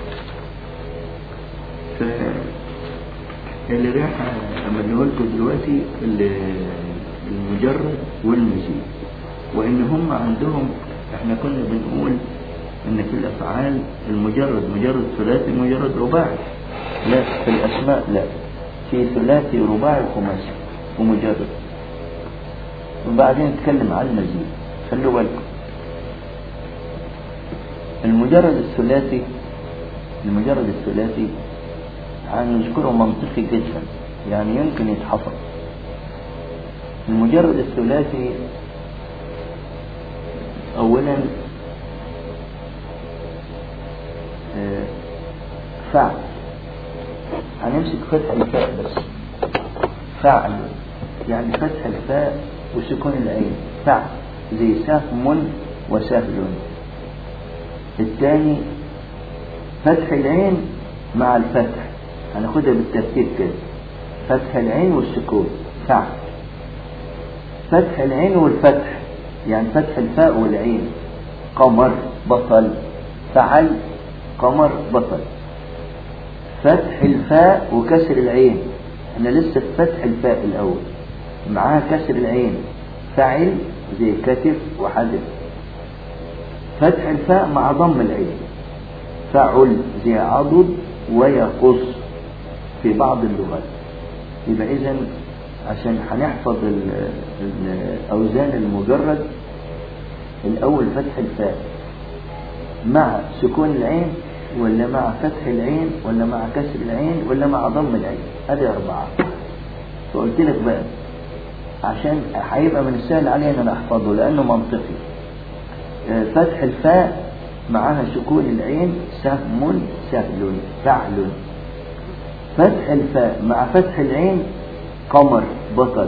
فاللي راح أمليه لكم دلوقتي المجرد والمزيد وإن هم عندهم إحنا كنا بنقول إن في الأفعال المجرد مجرد ثلاثي مجرد رباعي لا في الأسماء لا في ثلاثي رباعي خماسي ومجرد وبعدين نتكلم عن المزيد خلوا بالكم المجرد الثلاثي المجرد الثلاثي هنذكره منطقي جدا يعني يمكن يتحفظ المجرد الثلاثي اولا فعل هنمسك فتح الفاء بس فعل يعني فتح الفاء وسكون العين فعل زي سهم وسهل الثاني فتح العين مع الفتح هناخدها بالترتيب كده فتح العين والسكون فعل فتح العين والفتح يعني فتح الفاء والعين قمر بطل فعل قمر بطل فتح الفاء وكسر العين احنا لسه في فتح الفاء الاول معاها كسر العين فعل زي كتف وحذف فتح الفاء مع ضم العين فعل زي عضد ويقص في بعض اللغات يبقى اذا عشان هنحفظ ال- الاوزان المجرد الاول فتح الفاء مع سكون العين ولا مع فتح العين ولا مع كسر العين ولا مع ضم العين هذه أربعة فقلت لك بقى عشان هيبقى من السهل علي ان انا احفظه لانه منطقي آه، فتح الفاء معها سكون العين سهم سهل فعل فتح الفاء مع فتح العين قمر بطل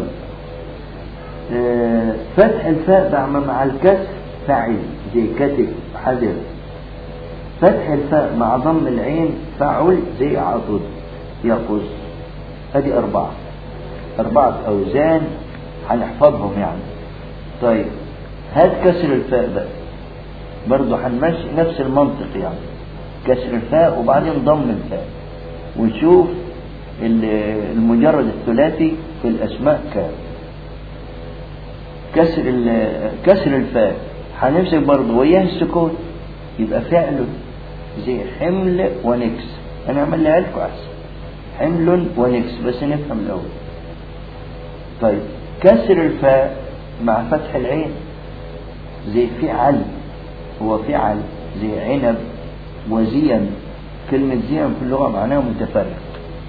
آه، فتح الفاء مع مع الكسر فعل زي كتف حذر فتح الفاء مع ضم العين فعل زي عضد يقص ادي اربعه اربعه اوزان هنحفظهم يعني طيب هات كسر الفاء بقى برضه هنمشي نفس المنطق يعني كسر الفاء وبعدين ضم الفاء ونشوف ال- المجرد الثلاثي في الاسماء كام كسر ال- كسر الفاء هنمسك برضه وياه السكون يبقى فعل زي حمل ونكس انا اعملها لكم احسن حمل ونكس بس نفهم الاول طيب كسر الفاء مع فتح العين زي فعل هو فعل زي عنب وزين كلمة زين في اللغة معناها متفرق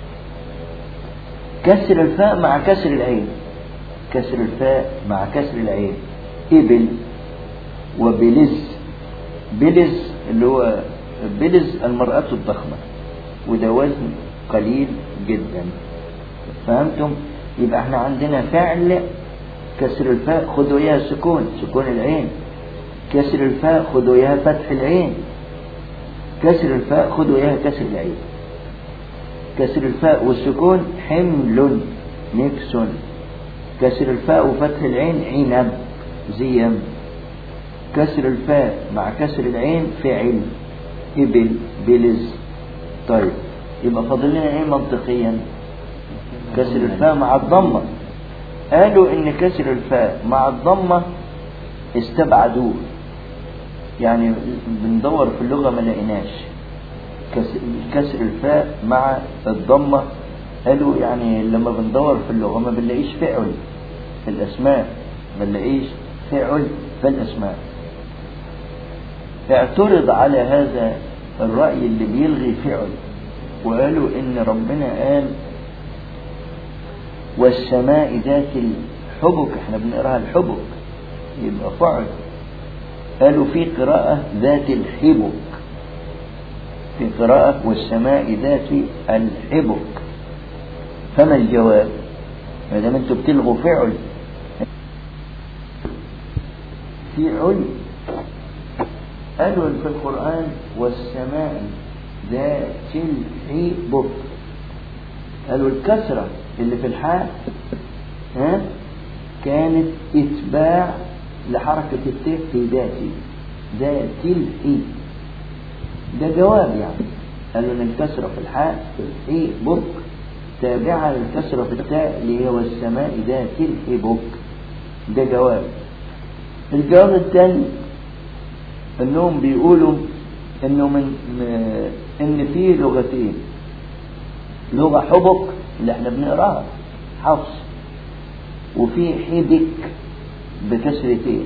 كسر الفاء مع كسر العين كسر الفاء مع كسر العين إبل وبلز بلز اللي هو بلز المرأة الضخمة وده وزن قليل جدا فهمتم يبقى احنا عندنا فعل كسر الفاء خذ وياها سكون سكون العين كسر الفاء خذ وياها فتح العين كسر الفاء خذ وياها كسر العين كسر الفاء والسكون حمل نكس كسر الفاء وفتح العين عنب زيم كسر الفاء مع كسر العين فعل إبل بلز طيب يبقى فاضل لنا ايه منطقيا كسر الفاء مع الضمة قالوا ان كسر الفاء مع الضمة استبعدوه يعني بندور في اللغة ما لقيناش كسر, كسر الفاء مع الضمة قالوا يعني لما بندور في اللغة ما بنلاقيش فعل في الأسماء ما بنلاقيش فعل في الأسماء اعترض على هذا الرأي اللي بيلغي فعل وقالوا إن ربنا قال والسماء ذات الحبك احنا بنقراها الحبك يبقى فعل قالوا في قراءة ذات الحبك في قراءة والسماء ذات الحبك فما الجواب ما دام انتوا بتلغوا فعل فعل قالوا في القرآن والسماء ذات الحبك قالوا الكسرة اللي في الحاء ها كانت اتباع لحركة التاء في ذاتي ذات الحي ده جواب يعني قالوا ان الكسرة في الحاء في الحي بك تابعة للكسرة في التاء اللي هي والسماء ذات الحي بك ده جواب الجواب الثاني انهم بيقولوا انه من م- ان في لغتين لغة حبك اللي احنا بنقراها حفص وفي حبك بكسرتين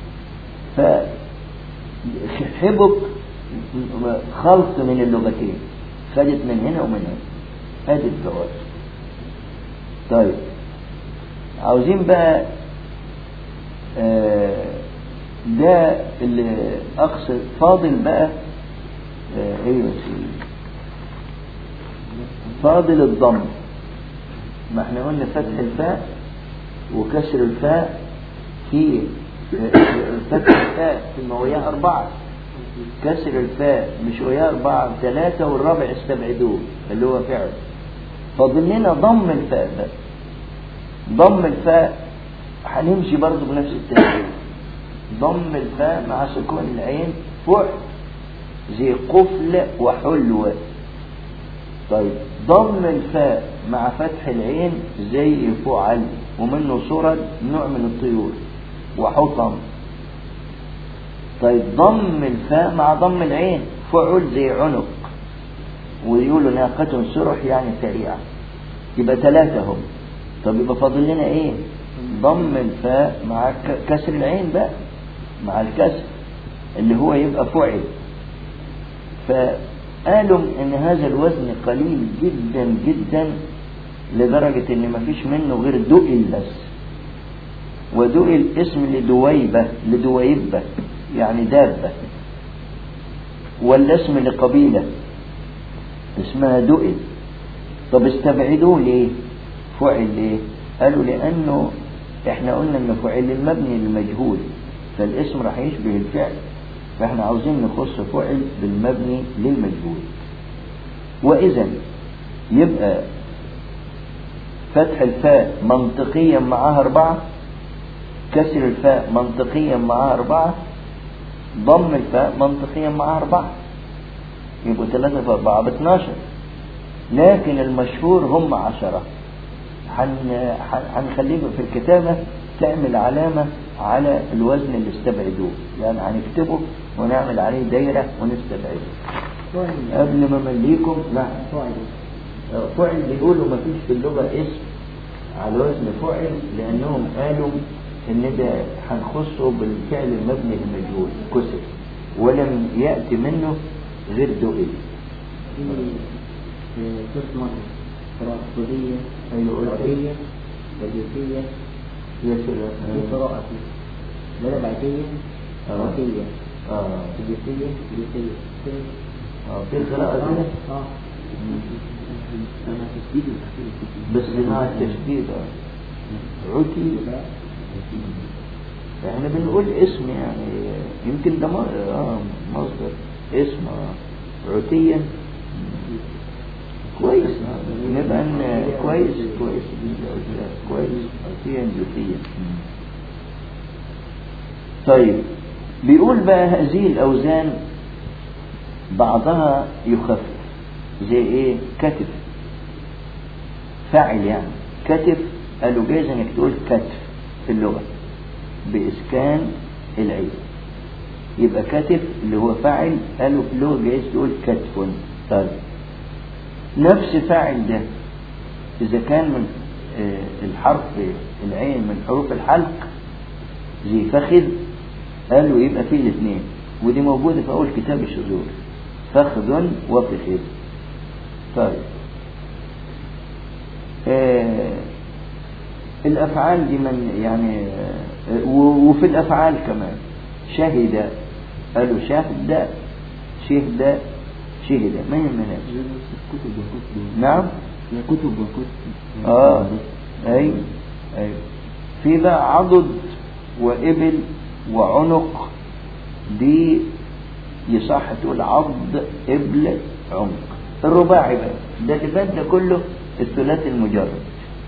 فحبك خلط من اللغتين خدت من هنا ومن هنا ادي الجواز طيب عاوزين بقى آه، ده اللي اقصد فاضل بقى آه، ايوه يا سيدي فاضل الضم ما احنا قلنا فتح الفاء وكسر الفاء في فتح الفاء في الموية أربعة كسر الفاء مش ويا أربعة ثلاثة والرابع استبعدوه اللي هو فعل فاضل لنا ضم الفاء بقى ضم الفاء هنمشي برضه بنفس الترتيب ضم الفاء مع سكون العين فعل زي قفل وحلو طيب ضم الفاء مع فتح العين زي فعل ومنه صورة نوع من الطيور وحطم طيب ضم الفاء مع ضم العين فعل زي عنق ويقولوا ناقة سرح يعني سريعة يبقى ثلاثة هم طب يبقى فاضل لنا ايه ضم الفاء مع ك- كسر العين بقى مع الكسر اللي هو يبقى فعل فقالوا ان هذا الوزن قليل جدا جدا لدرجة ان مفيش منه غير دؤل بس ودؤل اسم لدويبة لدويبة يعني دابة ولا اسم لقبيلة اسمها دؤل طب استبعدوه ليه فعل ليه قالوا لانه احنا قلنا ان فعل المبني للمجهول فالاسم راح يشبه الفعل فاحنا عاوزين نخص فعل بالمبني للمجهول واذا يبقى فتح الفاء منطقيا معاها أربعة كسر الفاء منطقيا معاها أربعة ضم الفاء منطقيا معاها أربعة يبقوا ثلاثة في أربعة باثناشر لكن المشهور هم عشرة حن- حن- هنخليه في الكتابة تعمل علامة على الوزن اللي استبعدوه يعني هنكتبه ونعمل عليه دايرة ونستبعده قبل ما مليكم لا فعل بيقولوا ما فيش في اللغة اسم على وزن فعل لأنهم قالوا إن ده هنخصه بالفعل المبني للمجهول كسر ولم يأتي منه غير دؤل ست مرة قراءة سورية أيوة قلت عربية مجوسية يا في سلام قراءة لا بعدية آه. عربية آه مجوسية مجوسية آه في قراءة كده اه أنا تسديد الأخير بس مع التشديد آه. عتي احنا بنقول اسم يعني يمكن ده م- آه مصدر اسم آه. عتيا كويس نبقى ان كويس كويس كويس عتيا جثيا طيب بيقول بقى هذه الاوزان بعضها يخفف زي ايه كتف فاعل يعني كتف قالوا جايز انك تقول كتف في اللغة بإسكان العين يبقى كتف اللي هو فاعل قالوا في اللغة جايز تقول كتف طيب نفس فاعل ده إذا كان من آه، الحرف العين من حروف الحلق زي فخذ قالوا يبقى فيه الاثنين ودي موجودة في أول كتاب الشذور فخذ وفخذ طيب آه الأفعال دي من يعني آه، و- وفي الأفعال كمان شهد قالوا شهد شهد شهد ما يهمناش كتب وكتب نعم يا كتب وكتب اه اي اي في بقى عضد وابل وعنق دي يصح تقول عض ابل عنق الرباعي بقى ده اللي فات ده كله الثلاثي المجرد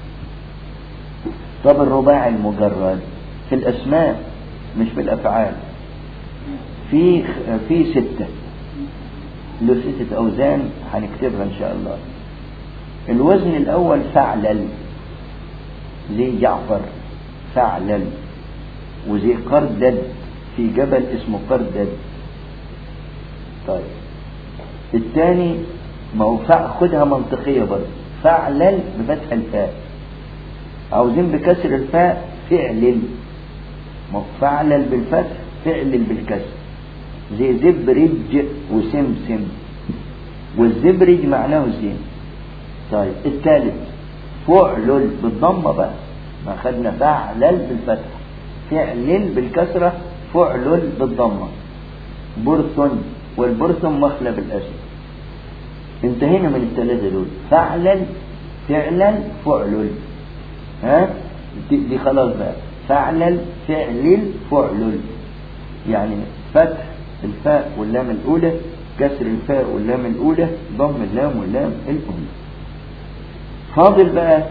طب الرباعي المجرد في الاسماء مش في الافعال في في ستة له ستة اوزان هنكتبها ان شاء الله الوزن الأول فعلل زي جعفر فعلل وزي قردد في جبل اسمه قردد طيب الثاني ما هو فع خدها منطقية برضه فعلل بفتح الفاء عاوزين بكسر الفاء فعلل ما هو فعلل بالفتح فعلل بالكسر زي زبرج وسمسم والزبرج معناه زين طيب الثالث فعلل بالضمه بقى ما خدنا فعلل بالفتح فعلل بالكسره فعلل بالضمه برثن والبرثن مخلب الاسد انتهينا من الثلاثه دول فعلل فعلل فعلل ها دي, دي خلاص بقى فعلل فعلل فعلل يعني فتح الفاء واللام الأولى كسر الفاء واللام الأولى ضم اللام واللام الأولى فاضل بقى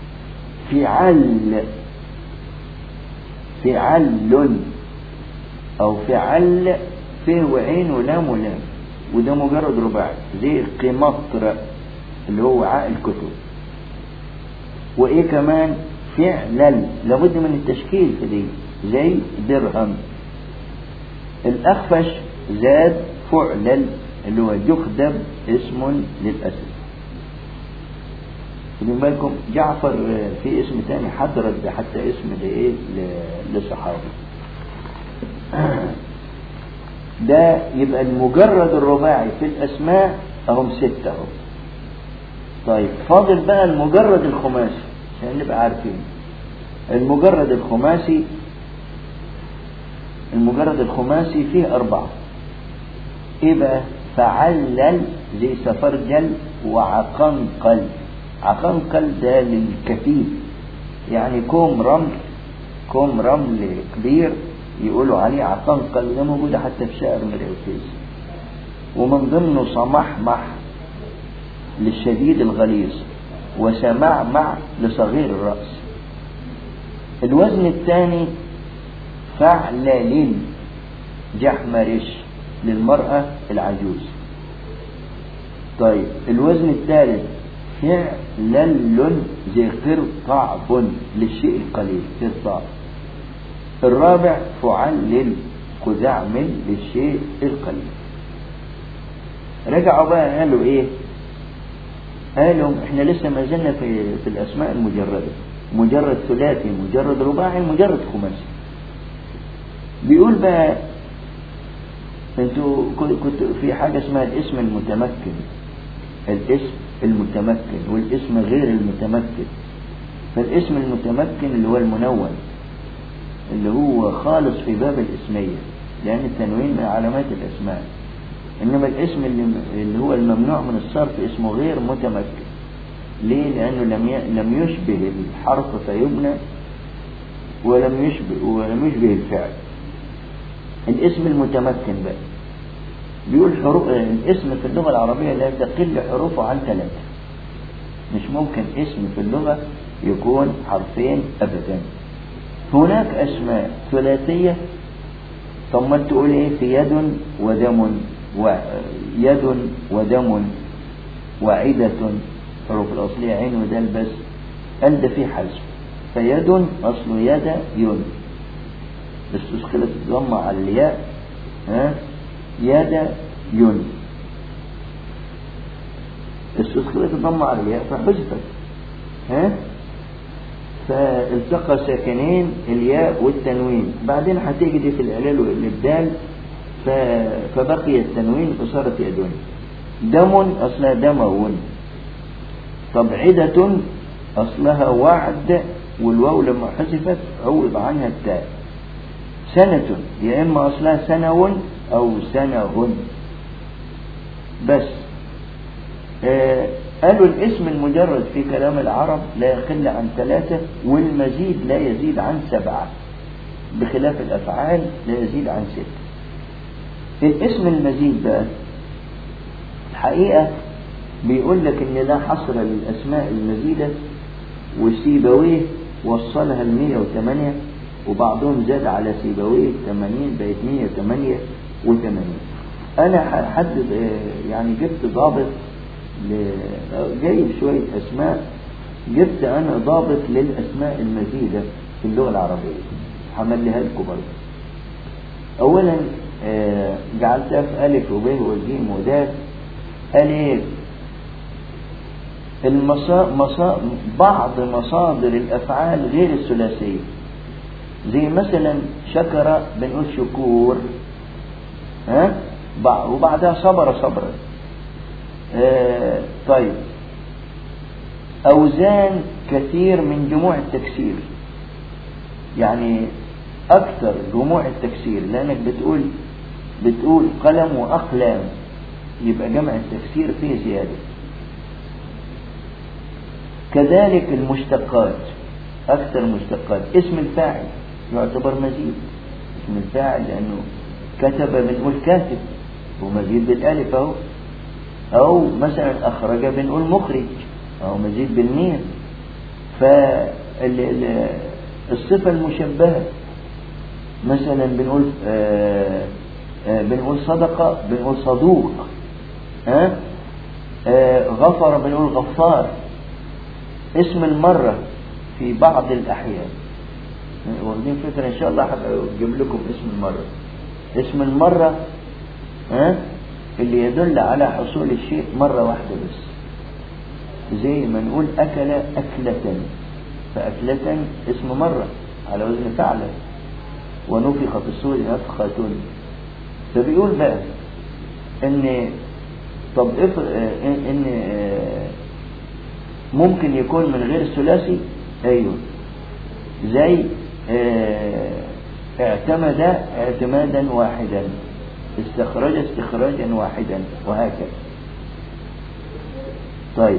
فعل فعل أو فعل ف وعين ولام ولام وده مجرد رباعي زي قمطر اللي هو وعاء الكتب وإيه كمان فعلل لابد من التشكيل في دي زي درهم الأخفش زاد فعلل اللي هو جخدب اسم للأسد خدوا بالكم جعفر في اسم تاني حضرت ده حتى اسم لايه ل- لصحابي ده يبقى المجرد الرباعي في الاسماء اهم ستة اهو طيب فاضل بقى المجرد الخماسي عشان نبقى عارفين المجرد الخماسي المجرد الخماسي فيه أربعة إيه بقى فعلل زي سفرجل وعقنقل عقنقل ده للكثيف يعني كوم رمل كوم رمل كبير يقولوا عليه عقنقل ده موجودة حتى في شعر مريوتيز ومن ضمنه صمحمح للشديد الغليظ وسمعمع لصغير الرأس الوزن الثاني فعلل جحمرش للمرأة العجوز طيب الوزن الثالث فعلل زي قرطعب للشيء القليل قرطعب الرابع فعلل قزعمل للشيء القليل رجعوا بقى قالوا ايه قالوا احنا لسه ما زلنا في, في الاسماء المجردة مجرد ثلاثي مجرد رباعي مجرد خماسي بيقول بقى انتوا كنت في حاجة اسمها الاسم المتمكن الاسم المتمكن والاسم غير المتمكن فالاسم المتمكن اللي هو المنون اللي هو خالص في باب الاسمية لأن التنوين من علامات الأسماء إنما الاسم اللي, اللي هو الممنوع من الصرف اسمه غير متمكن ليه؟ لأنه لم لم يشبه الحرف فيبنى ولم يشبه ولم يشبه الفعل الاسم المتمكن بقى بيقول حروف الاسم في اللغة العربية لا تقل حروفه عن ثلاثة مش ممكن اسم في اللغة يكون حرفين أبدا هناك أسماء ثلاثية طب ما تقول ايه في يد ودم ويد ودم وعدة حروف الأصلية عين ودال بس قال ده في حذف فيد أصل يد ين بس أدخلت الضمة على الياء ها يد ين بس أدخلت الضمة على الياء فحذفت ها فالتقى ساكنين الياء والتنوين بعدين هتيجي دي في الإعلال والإبدال فبقي التنوين فصارت يدون دم أصلها دمون طب عدة أصلها وعد والواو لما حذفت عوض عنها التاء سنة يا إما أصلها سنو أو سنه بس آه قالوا الاسم المجرد في كلام العرب لا يقل عن ثلاثة والمزيد لا يزيد عن سبعة بخلاف الأفعال لا يزيد عن ستة الاسم المزيد بقى الحقيقة بيقول لك ان لا حصر للاسماء المزيدة وسيبويه وصلها ل 108 وبعضهم زاد على سيبويه 80 بقت 188 انا هحدد يعني جبت ضابط جايب شوية اسماء جبت انا ضابط للاسماء المزيدة في اللغة العربية همليها لكم برضه اولا جعلتها في الف وب وجيم ودال الف المصا... مصا... بعض مصادر الافعال غير الثلاثيه زي مثلا شكر بنقول شكور ها وبعدها صبر صبرا آه طيب اوزان كثير من جموع التكسير يعني اكثر جموع التكسير لانك بتقول بتقول قلم واقلام يبقى جمع التكسير فيه زياده كذلك المشتقات أكثر مشتقات اسم الفاعل يعتبر مزيد اسم الفاعل لأنه كتب بنقول كاتب ومزيد بالالف اهو او مثلا اخرج بنقول مخرج او مزيد بالميم فالصفة المشبهة مثلا بنقول آه آه بنقول صدقة بنقول صدوق ها آه غفر بنقول غفار اسم المرة في بعض الأحيان واخدين فكرة إن شاء الله هجيب لكم اسم المرة اسم المرة ها اللي يدل على حصول الشيء مرة واحدة بس زي ما نقول أكل أكلة فأكلة اسم مرة على وزن فعلا ونفخ في السور نفخة فبيقول بقى ان طب افر ان, إن ممكن يكون من غير ثلاثي ايوه زي اعتمد اعتمادا واحدا استخرج استخراجا واحدا وهكذا طيب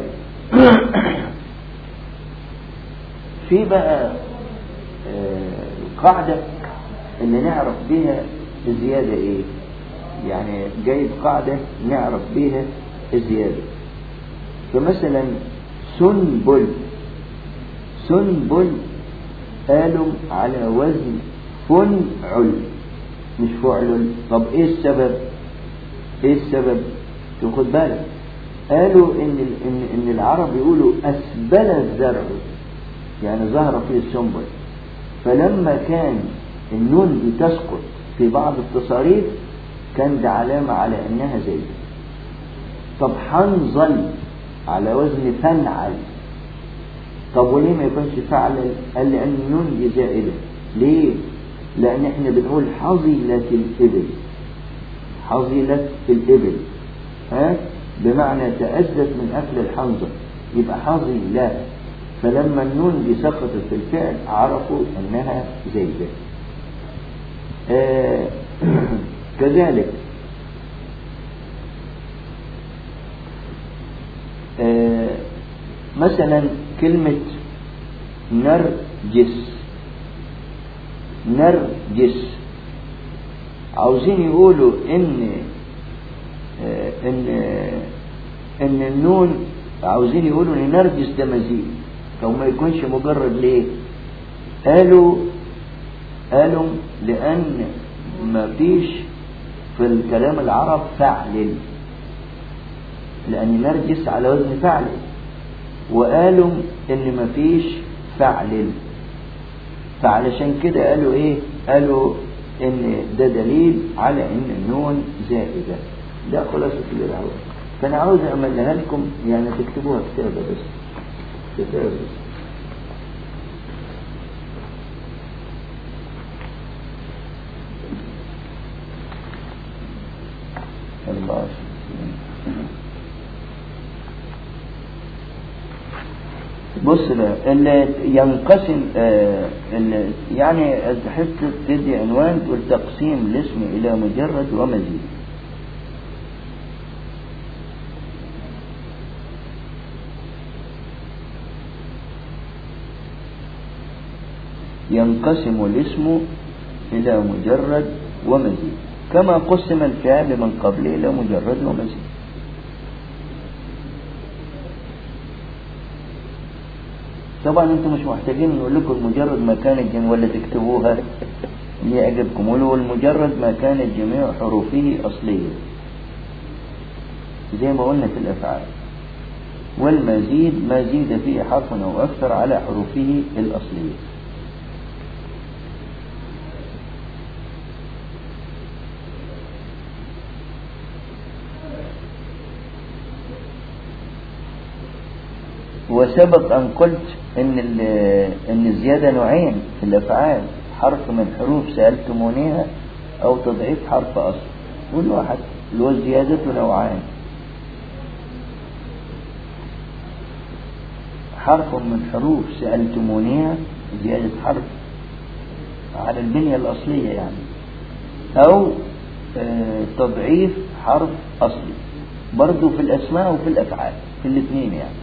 في بقى القاعدة اللي نعرف بيها الزيادة ايه يعني جايب قاعدة نعرف بيها الزيادة فمثلا سنبل سنبل قالوا على وزن فنعل مش فعل طب ايه السبب ايه السبب تاخد بالك قالوا ان ان ان العرب يقولوا اسبل الزرع يعني ظهر فيه السنبل فلما كان النون دي تسقط في بعض التصاريف كان ده علامة على انها زيد طب حنظل على وزن فنعل طب وليه ما يكونش فعلا قال لان النون دي زائدة ليه لان احنا بنقول حظلت الابل حظلت الابل ها بمعنى تأذت من اكل الحنظل يبقى حظلت فلما النون دي سقطت في الفعل عرفوا انها زيدة آه كذلك آه مثلا كلمة نرجس نرجس عاوزين يقولوا ان آه ان ان النون عاوزين يقولوا ان نرجس ده مزيد او ما يكونش مجرد ليه قالوا قالوا لان ما فيش في الكلام العرب فعل لان نرجس على وزن فعل وقالوا ان ما فيش فعل فعلشان كده قالوا ايه قالوا ان ده دليل على ان النون زائدة ده خلاصة اللي دعوه فانا عاوز اعملها لكم يعني تكتبوها كتابة بس كتابة بس الله بص بقى اللي ينقسم آه اللي يعني تحس تدي عنوان تقول تقسيم الاسم الى مجرد ومزيد ينقسم الاسم الى مجرد ومزيد كما قسم الفعل من قبله الى مجرد ومزيد طبعا انتم مش محتاجين نقول لكم مجرد ما كانت جميع ولا تكتبوها اللي يعجبكم قولوا المجرد ما كانت جميع حروفه أصلية زي ما قلنا في الأفعال والمزيد ما زيد فيه حرف أو أكثر على حروفه الأصلية وسبق أن قلت إن إن الزيادة نوعين في الأفعال حرف من حروف سألتمونيها أو تضعيف حرف أصل كل واحد اللي هو الزيادة نوعان حرف من حروف سألتمونيها زيادة حرف على البنية الأصلية يعني أو آه تضعيف حرف أصلي برضو في الأسماء وفي الأفعال في الاثنين يعني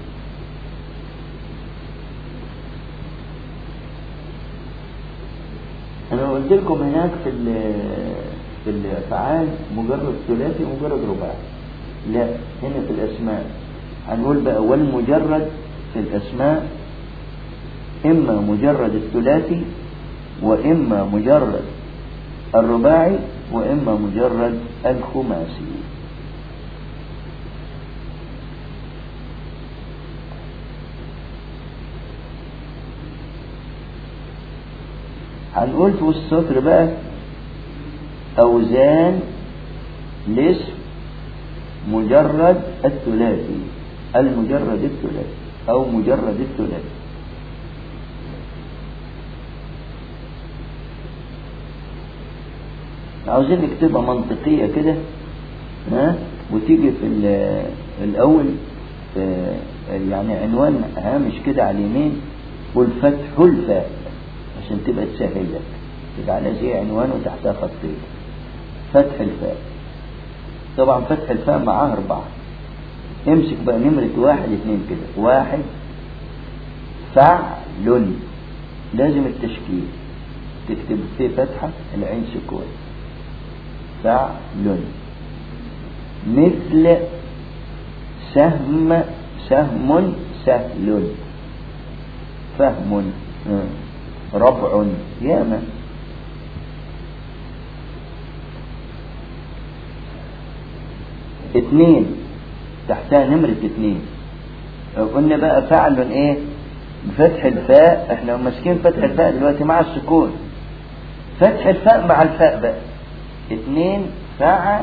أنا قلت لكم هناك في في الأفعال مجرد ثلاثي ومجرد رباعي لا هنا في الأسماء هنقول بقى والمجرد في الأسماء إما مجرد الثلاثي وإما مجرد الرباعي وإما مجرد الخماسي هنقول في السطر بقى أوزان الاسم مجرد الثلاثي المجرد الثلاثي أو مجرد الثلاثي عاوزين نكتبها منطقية كده ها وتيجي في ال- الأول آه، يعني عنوان هامش كده على اليمين والفتح الفاء عشان تبقى تسهل لك تجعلها زي عنوان وتحتها خطين فتح الفاء طبعا فتح الفاء معاه أربعة امسك بقى نمرة واحد اتنين كده واحد فعل لازم التشكيل تكتب فيه فتحة العين سكون فعل مثل سهم سهم سهل فهم آه. ربع ياما اتنين تحتها نمرة اتنين لو قلنا بقى فعل ايه بفتح الفاء احنا ماسكين فتح الفاء دلوقتي مع السكون فتح الفاء مع الفاء بقى اتنين فعل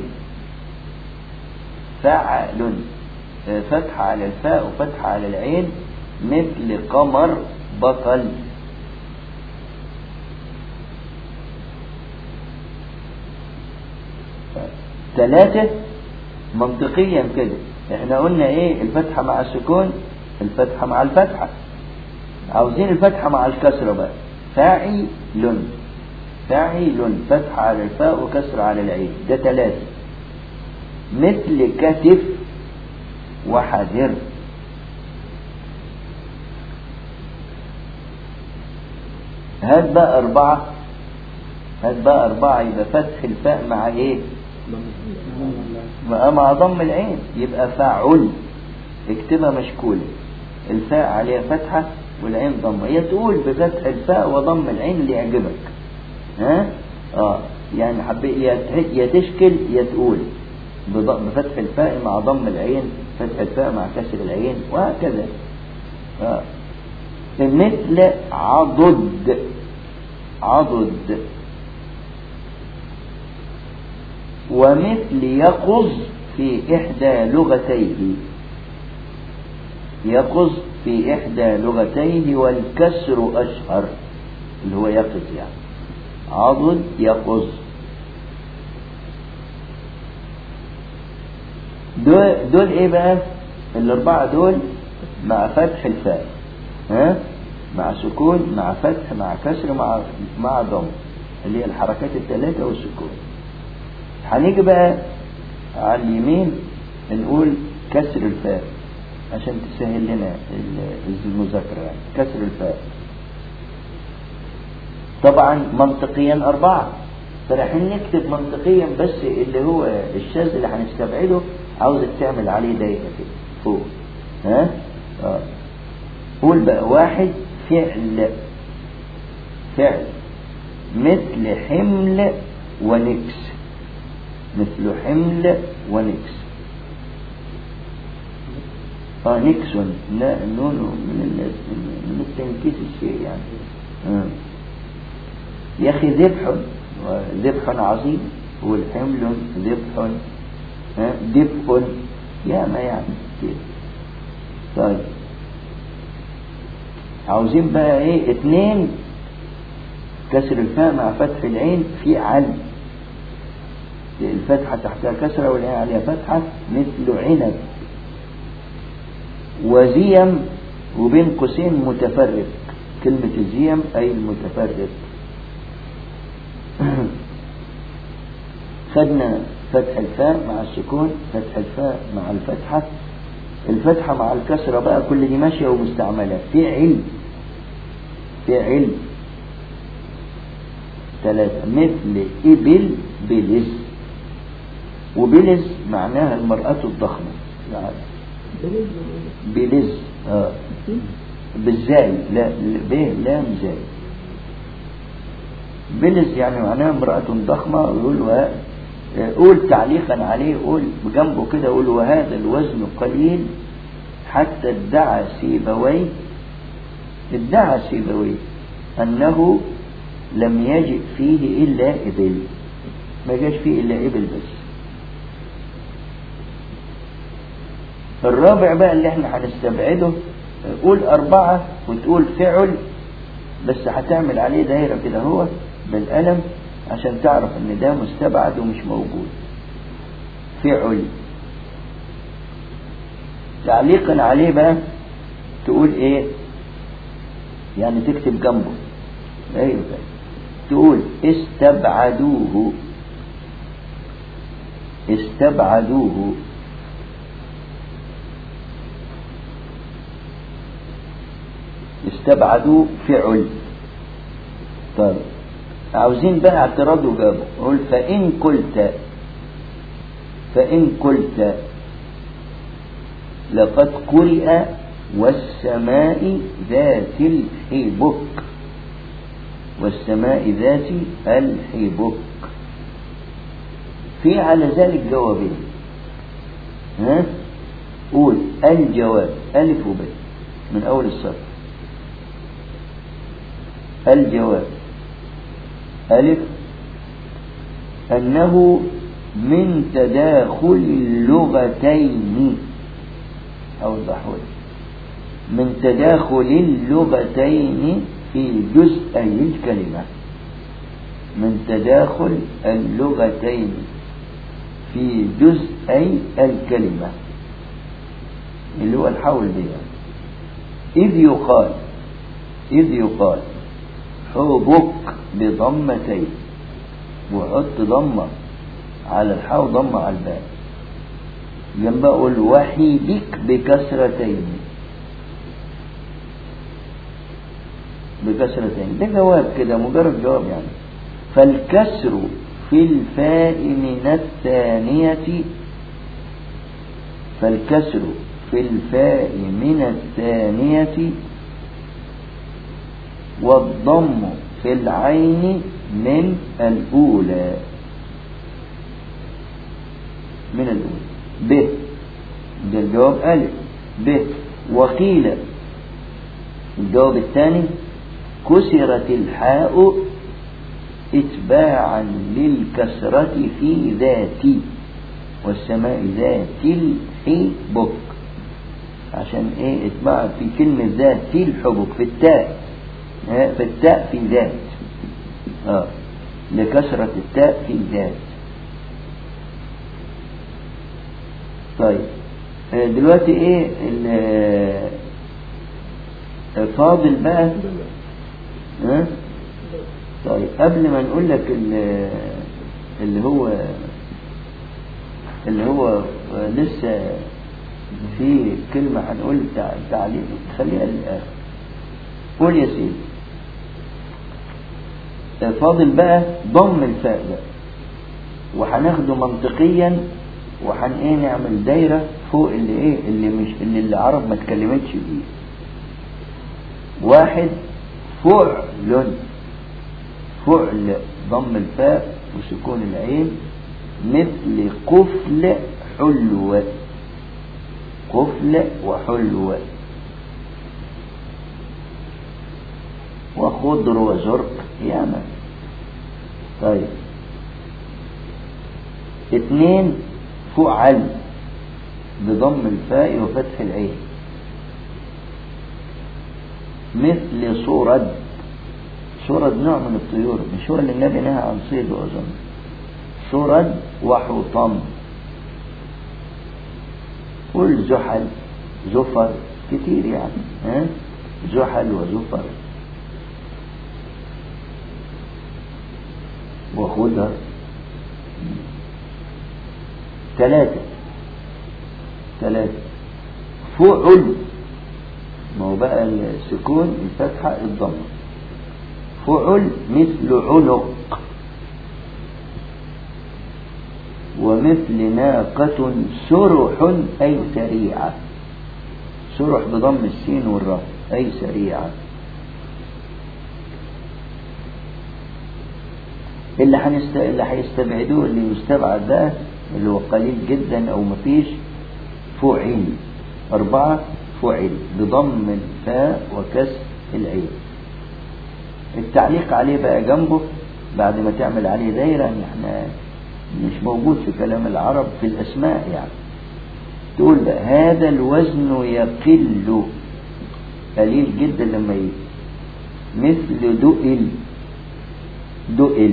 فعل اه، فتحة على الفاء وفتحة على العين مثل قمر بطل ثلاثة منطقيا كده احنا قلنا ايه الفتحة مع السكون الفتحة مع الفتحة عاوزين الفتحة مع الكسرة بقى فاعل فاعل فتحة على الفاء وكسرة على العين ده ثلاثة مثل كتف وحذر هات بقى أربعة هات بقى أربعة يبقى فتح الفاء مع إيه؟ مع مع ضم العين يبقى فاعل اكتبها مشكولة الفاء عليها فتحة والعين ضمة يا تقول بفتح الفاء وضم العين اللي يعجبك ها اه يعني حبيت يا ت- يا تشكل يا تقول بض- بفتح الفاء مع ضم العين فتح الفاء مع كسر العين وهكذا آه. مثل عضد عضد ومثل يقظ في إحدى لغتيه يقظ في إحدى لغتيه والكسر أشهر اللي هو يقظ يعني عضد يقظ دول, دول ايه بقى الاربعة دول مع فتح الفاء ها مع سكون مع فتح مع كسر مع مع ضم اللي هي الحركات الثلاثة والسكون هنيجي بقى على اليمين نقول كسر الفاء عشان تسهل لنا ال- المذاكرة يعني كسر الفاء طبعا منطقيا أربعة فرايحين نكتب منطقيا بس اللي هو الشاذ اللي هنستبعده عاوزك تعمل عليه دايرة كده فوق ها آه. قول بقى واحد فعل فعل مثل حمل ونكس مثل حمل ونكس اه نكسون لا نون من ال- من التنكيس الشيء يعني آه. يا أخي ذبح ذبح عظيم والحمل ذبح ها دفء يا ما يعني كده طيب عاوزين بقى ايه اتنين كسر الفاء مع فتح العين في عل الفتحة تحتها كسرة والعين عليها فتحة مثل عنب وزيم وبين قوسين متفرق كلمة الزيم أي المتفرق خدنا فتح الفاء مع السكون فتح الفاء مع الفتحة الفتحة مع الكسرة بقى كل دي ماشية ومستعملة فعل فعل ثلاثة مثل إبل بلز وبلز معناها المرأة الضخمة يعني بلز اه بالزاي لا ب لام زاي بلز يعني معناها امرأة ضخمة يقول و... قول تعليقا عليه قول بجنبه كده قول وهذا الوزن قليل حتى ادعى سيبويه ادعى سيبويه أنه لم يجد فيه إلا إبل ما جاش فيه إلا إبل بس الرابع بقى اللي احنا هنستبعده قول أربعة وتقول فعل بس هتعمل عليه دايرة كده هو بالقلم عشان تعرف ان ده مستبعد ومش موجود فعل تعليقا عليه بقى تقول ايه يعني تكتب جنبه ايوه كده تقول استبعدوه استبعدوه استبعدوا فعل طيب عاوزين بقى اعتراض وجابه قول فإن قلت فإن قلت لقد قرئ والسماء ذات الحبك والسماء ذات الحبك في على ذلك جوابين ها قول الجواب ألف وب من أول الصف الجواب ألف أنه من تداخل اللغتين أو الضحوي من تداخل اللغتين في جزئي الكلمة من تداخل اللغتين في جزئي الكلمة اللي هو الحول دي إذ يقال إذ يقال حبك بضمتين وحط ضمة على الحاء وضمة على الباء جنب أقول وحيدك بكسرتين بكسرتين ده جواب كده مجرد جواب يعني فالكسر في الفاء من الثانية فالكسر في الفاء من الثانية والضم في العين من الأولى من الأولى ب ده الجواب ألف ب وقيل الجواب الثاني كسرت الحاء اتباعا للكسرة في ذاتي والسماء ذات الحبك عشان ايه اتباع في كلمة ذات الحبك في التاء في التاء في ذات اه لكسرة التاء في ذات طيب دلوقتي ايه فاضل بقى ها طيب قبل ما نقول لك اللي هو اللي هو لسه في كلمة هنقول تعليق خليها للآخر قول يا سيدي فاضل بقى ضم الفاء بقى وهناخده منطقيا وهن ايه نعمل دايرة فوق اللي ايه اللي مش اللي العرب ما اتكلمتش بيه واحد فعل فعل ضم الفاء وسكون العين مثل قفل حلوة قفل وحلوة وخضر وزرق ياما طيب اثنين فعل بضم الفاء وفتح العين مثل صورد صورد نوع من الطيور مش هو اللي النبي نهى عن صيده أظن صورد وحطم قل زحل زفر كتير يعني ها زحل وزفر وخضر ثلاثة ثلاثة فعل ما هو بقى السكون الفتحة الضمة فعل مثل عنق ومثل ناقة سرح أي سريعة سرح بضم السين والراء أي سريعة اللي هنست... اللي هيستبعدوه اللي يستبعد ده اللي هو قليل جدا أو مفيش فعل أربعة فعل بضم الفاء وكسر العين التعليق عليه بقى جنبه بعد ما تعمل عليه دايرة يعني احنا مش موجود في كلام العرب في الأسماء يعني تقول بقى هذا الوزن يقل قليل جدا لما يجي مثل دؤل دؤل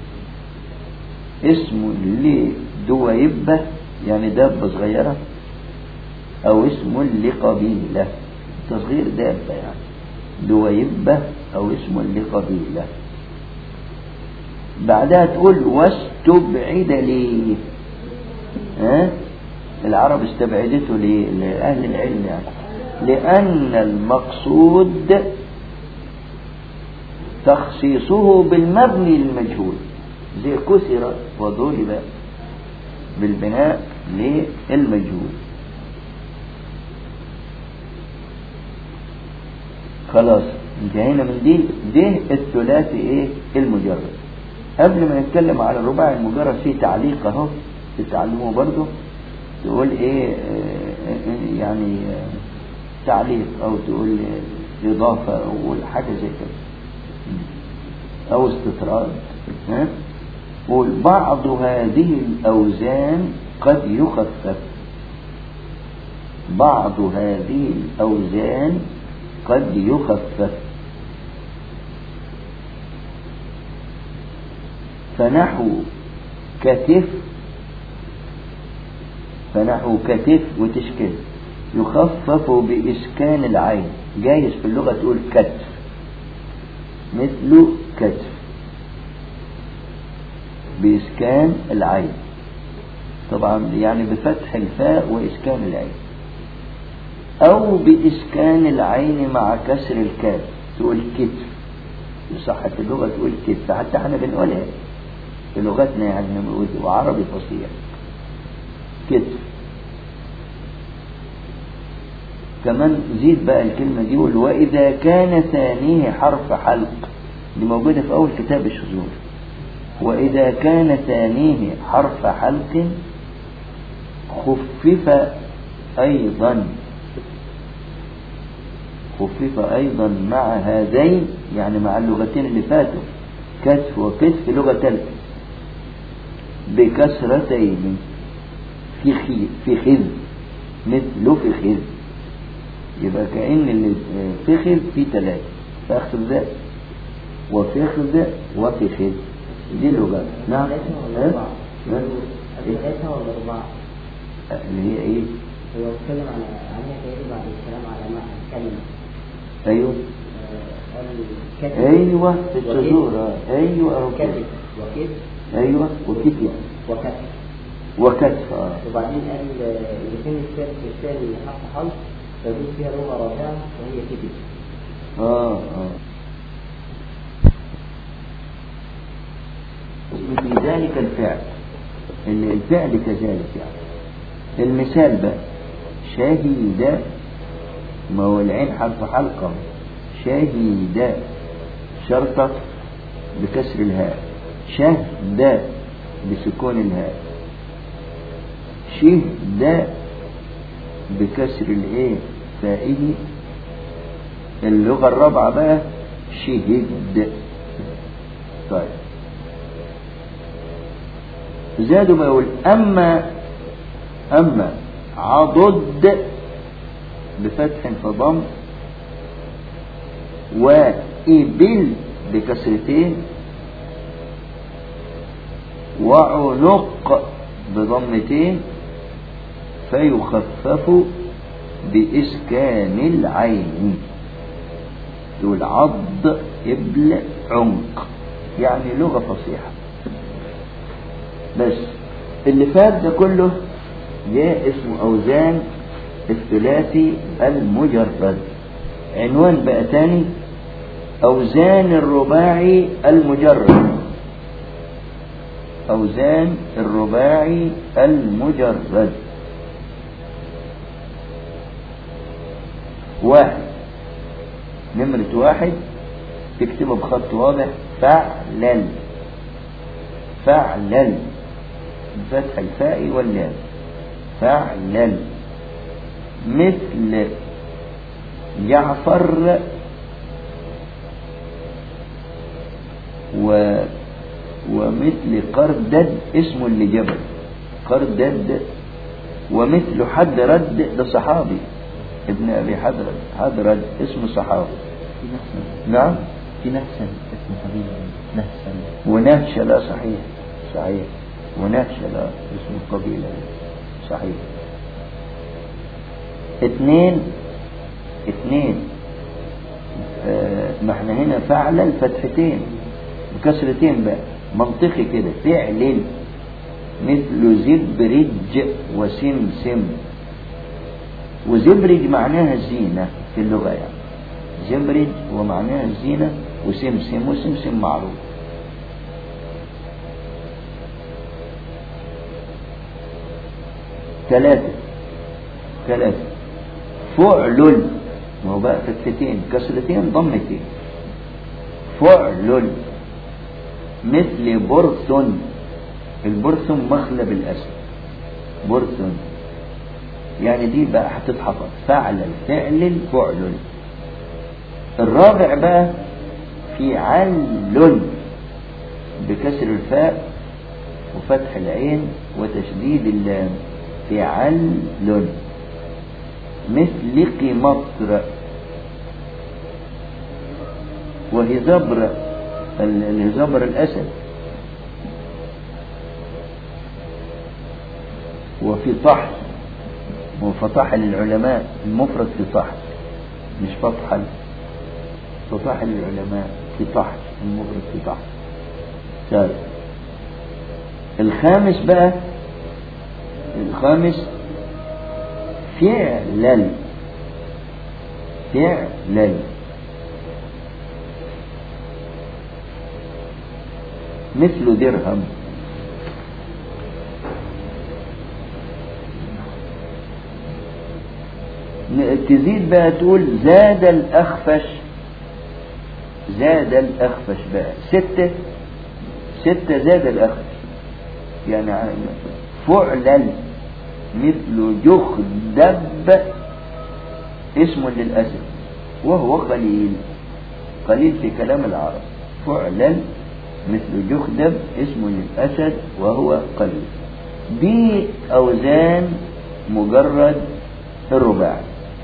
اسم لدويبة يعني دابة صغيرة أو اسم لقبيلة تصغير دابة يعني دويبة أو اسم لقبيلة بعدها تقول واستبعد لي ها العرب استبعدته ليه لأهل العلم يعني لأن المقصود تخصيصه بالمبني للمجهول زي كسر وضرب بالبناء للمجهول خلاص انتهينا من دي ده الثلاثي ايه المجرد قبل ما نتكلم على الرباعي المجرد في تعليق اهو تتعلموه برضه تقول ايه آه، يعني آه، تعليق او تقول اضافه او حاجه زي كده او استطراد ها قول بعض هذه الاوزان قد يخفف بعض هذه الاوزان قد يخفف فنحو كتف فنحو كتف وتشكل يخفف بإسكان العين جايز في اللغة تقول كتف مثل كتف بإسكان العين طبعا يعني بفتح الفاء وإسكان العين أو بإسكان العين مع كسر الكاف تقول كتف صحة اللغة تقول كتف حتى احنا بنقولها في لغتنا يعني وعربي فصيح كتف كمان زيد بقى الكلمة دي يقول وإذا كان ثانيه حرف حلق دي موجودة في أول كتاب الشذور وإذا كان ثانيه حرف حلق خفف أيضا خفف أيضا مع هذين يعني مع اللغتين اللي فاتوا كتف وكتف لغة ثالثة بكسرتين في خي في خذ مثل في خذ يبقى كأن اللي في خذ في ثلاثة فأخذ ذا وفخذ وفخذ دي لغات نعم ها؟ ها؟ الثلاثة ولا أربعة؟ اللي هي ايه هو اتكلم على عليها تقريبا بعد الكلام على معنى الكلمة ايوه آه، قال كتب ايوه في الشذور آه. ايوه أهو كده. كتب وكتب ايوه وكتف وكتب وكتف اه وبعدين قال آه، الاثنين الثالث الثاني حرف حرف فيجوز فيها لغة رابعة وهي كتب اه اه في ذلك الفعل ال- الفعل كذلك يعني المثال بقى شهيد ما هو العين حرف حلقة شهيد شرطة بكسر الهاء شهد بسكون الهاء شهد بكسر الايه فائه اللغة الرابعة بقى شهد طيب زادوا بقى يقول أما أما عضد بفتح فضم وإبل بكسرتين وعنق بضمتين فيخفف بإسكان العين تقول عض إبل عنق يعني لغة فصيحة بس اللي فات ده كله جاء اسمه أوزان الثلاثي المجرد عنوان بقى تاني أوزان الرباعي المجرد أوزان الرباعي المجرد واحد نمرة واحد تكتبه بخط واضح فعلل فعلل بفتح الفاء واللام فعلل مثل جعفر و ومثل قردد اسمه اللي جبل قردد ومثل حدرد ده صحابي ابن ابي حدرد حدرد اسمه صحابي في نحسن نعم في نحسن اسمه حبيب نحسن ونهشة لا صحيح صحيح ونهشة لا اسم القبيلة صحيح اثنين اثنين آه ما احنا هنا فعل الفتحتين بكسرتين بقى منطقي كده فعل مثل زبرج وسمسم وزبرج معناها الزينة في اللغة يعني زبرج ومعناها الزينة وسمسم وسمسم معروف ثلاثة ثلاثة فعل ما هو بقى فتحتين كسرتين ضمتين فعل مثل برث البرث مخلب الأسد برث يعني دي بقى هتتحفظ فعل الفعل فعل الرابع بقى في علل بكسر الفاء وفتح العين وتشديد اللام في علل مثل قمطر وهزبر الهزبر الأسد وفي طحن وفطح للعلماء المفرد في طحن مش فطحل فطح للعلماء في طحن المفرد في طحن ثالث الخامس بقى الخامس فعلل فعلل مثل درهم تزيد بقى تقول زاد الأخفش زاد الأخفش بقى ستة ستة زاد الأخفش يعني فعلا مثل جخدب اسم للأسد وهو قليل قليل في كلام العرب فعلا مثل جخدب اسم للأسد وهو قليل بأوزان مجرد الرباعي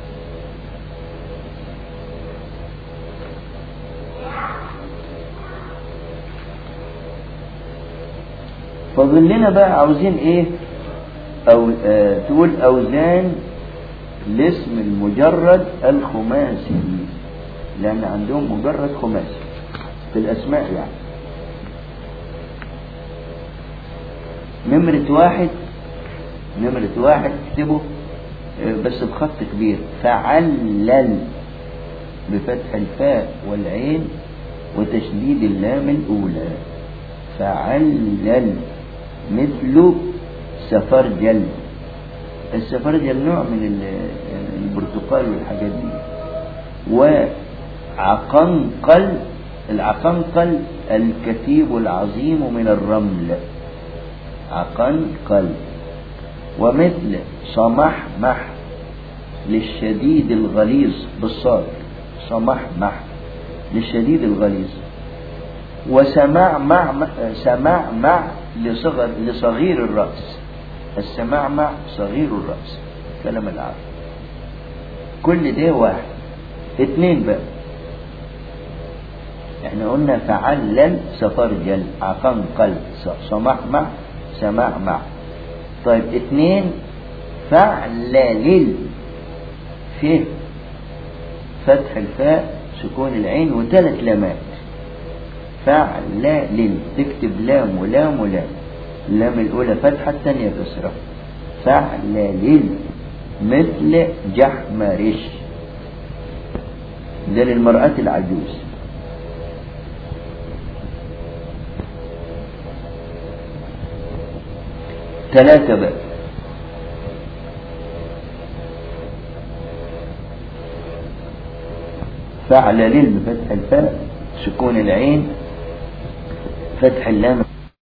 فاضل لنا بقى عاوزين ايه او آه تقول اوزان الاسم المجرد الخماسي لان عندهم مجرد خماسي في الاسماء يعني نمرة واحد نمرة واحد اكتبه آه بس بخط كبير فعلل بفتح الفاء والعين وتشديد اللام الأولى فعلل مثل سفرجل السفرجل نوع من البرتقال والحاجات دي وعقنقل العقنقل الكثيب العظيم من الرمل عقنقل ومثل صمحمح للشديد الغليظ بالصاد صمحمح للشديد الغليظ وسماع مع سماع مع لصغر لصغير الرأس السماع مع صغير الرأس كلام العرب كل ده واحد اتنين بقى احنا قلنا فعلل سفرجل عقنقل سماع مع سماع مع طيب اتنين فعلل فيه فتح الفاء سكون العين وثلاث لامات فعلل تكتب لام ولام ولام اللام الأولى فتحة الثانية كسرة فعلل مثل جحمرش ده للمرأة العجوز ثلاثة بقى فعل لل بفتح الفاء سكون العين فتح اللام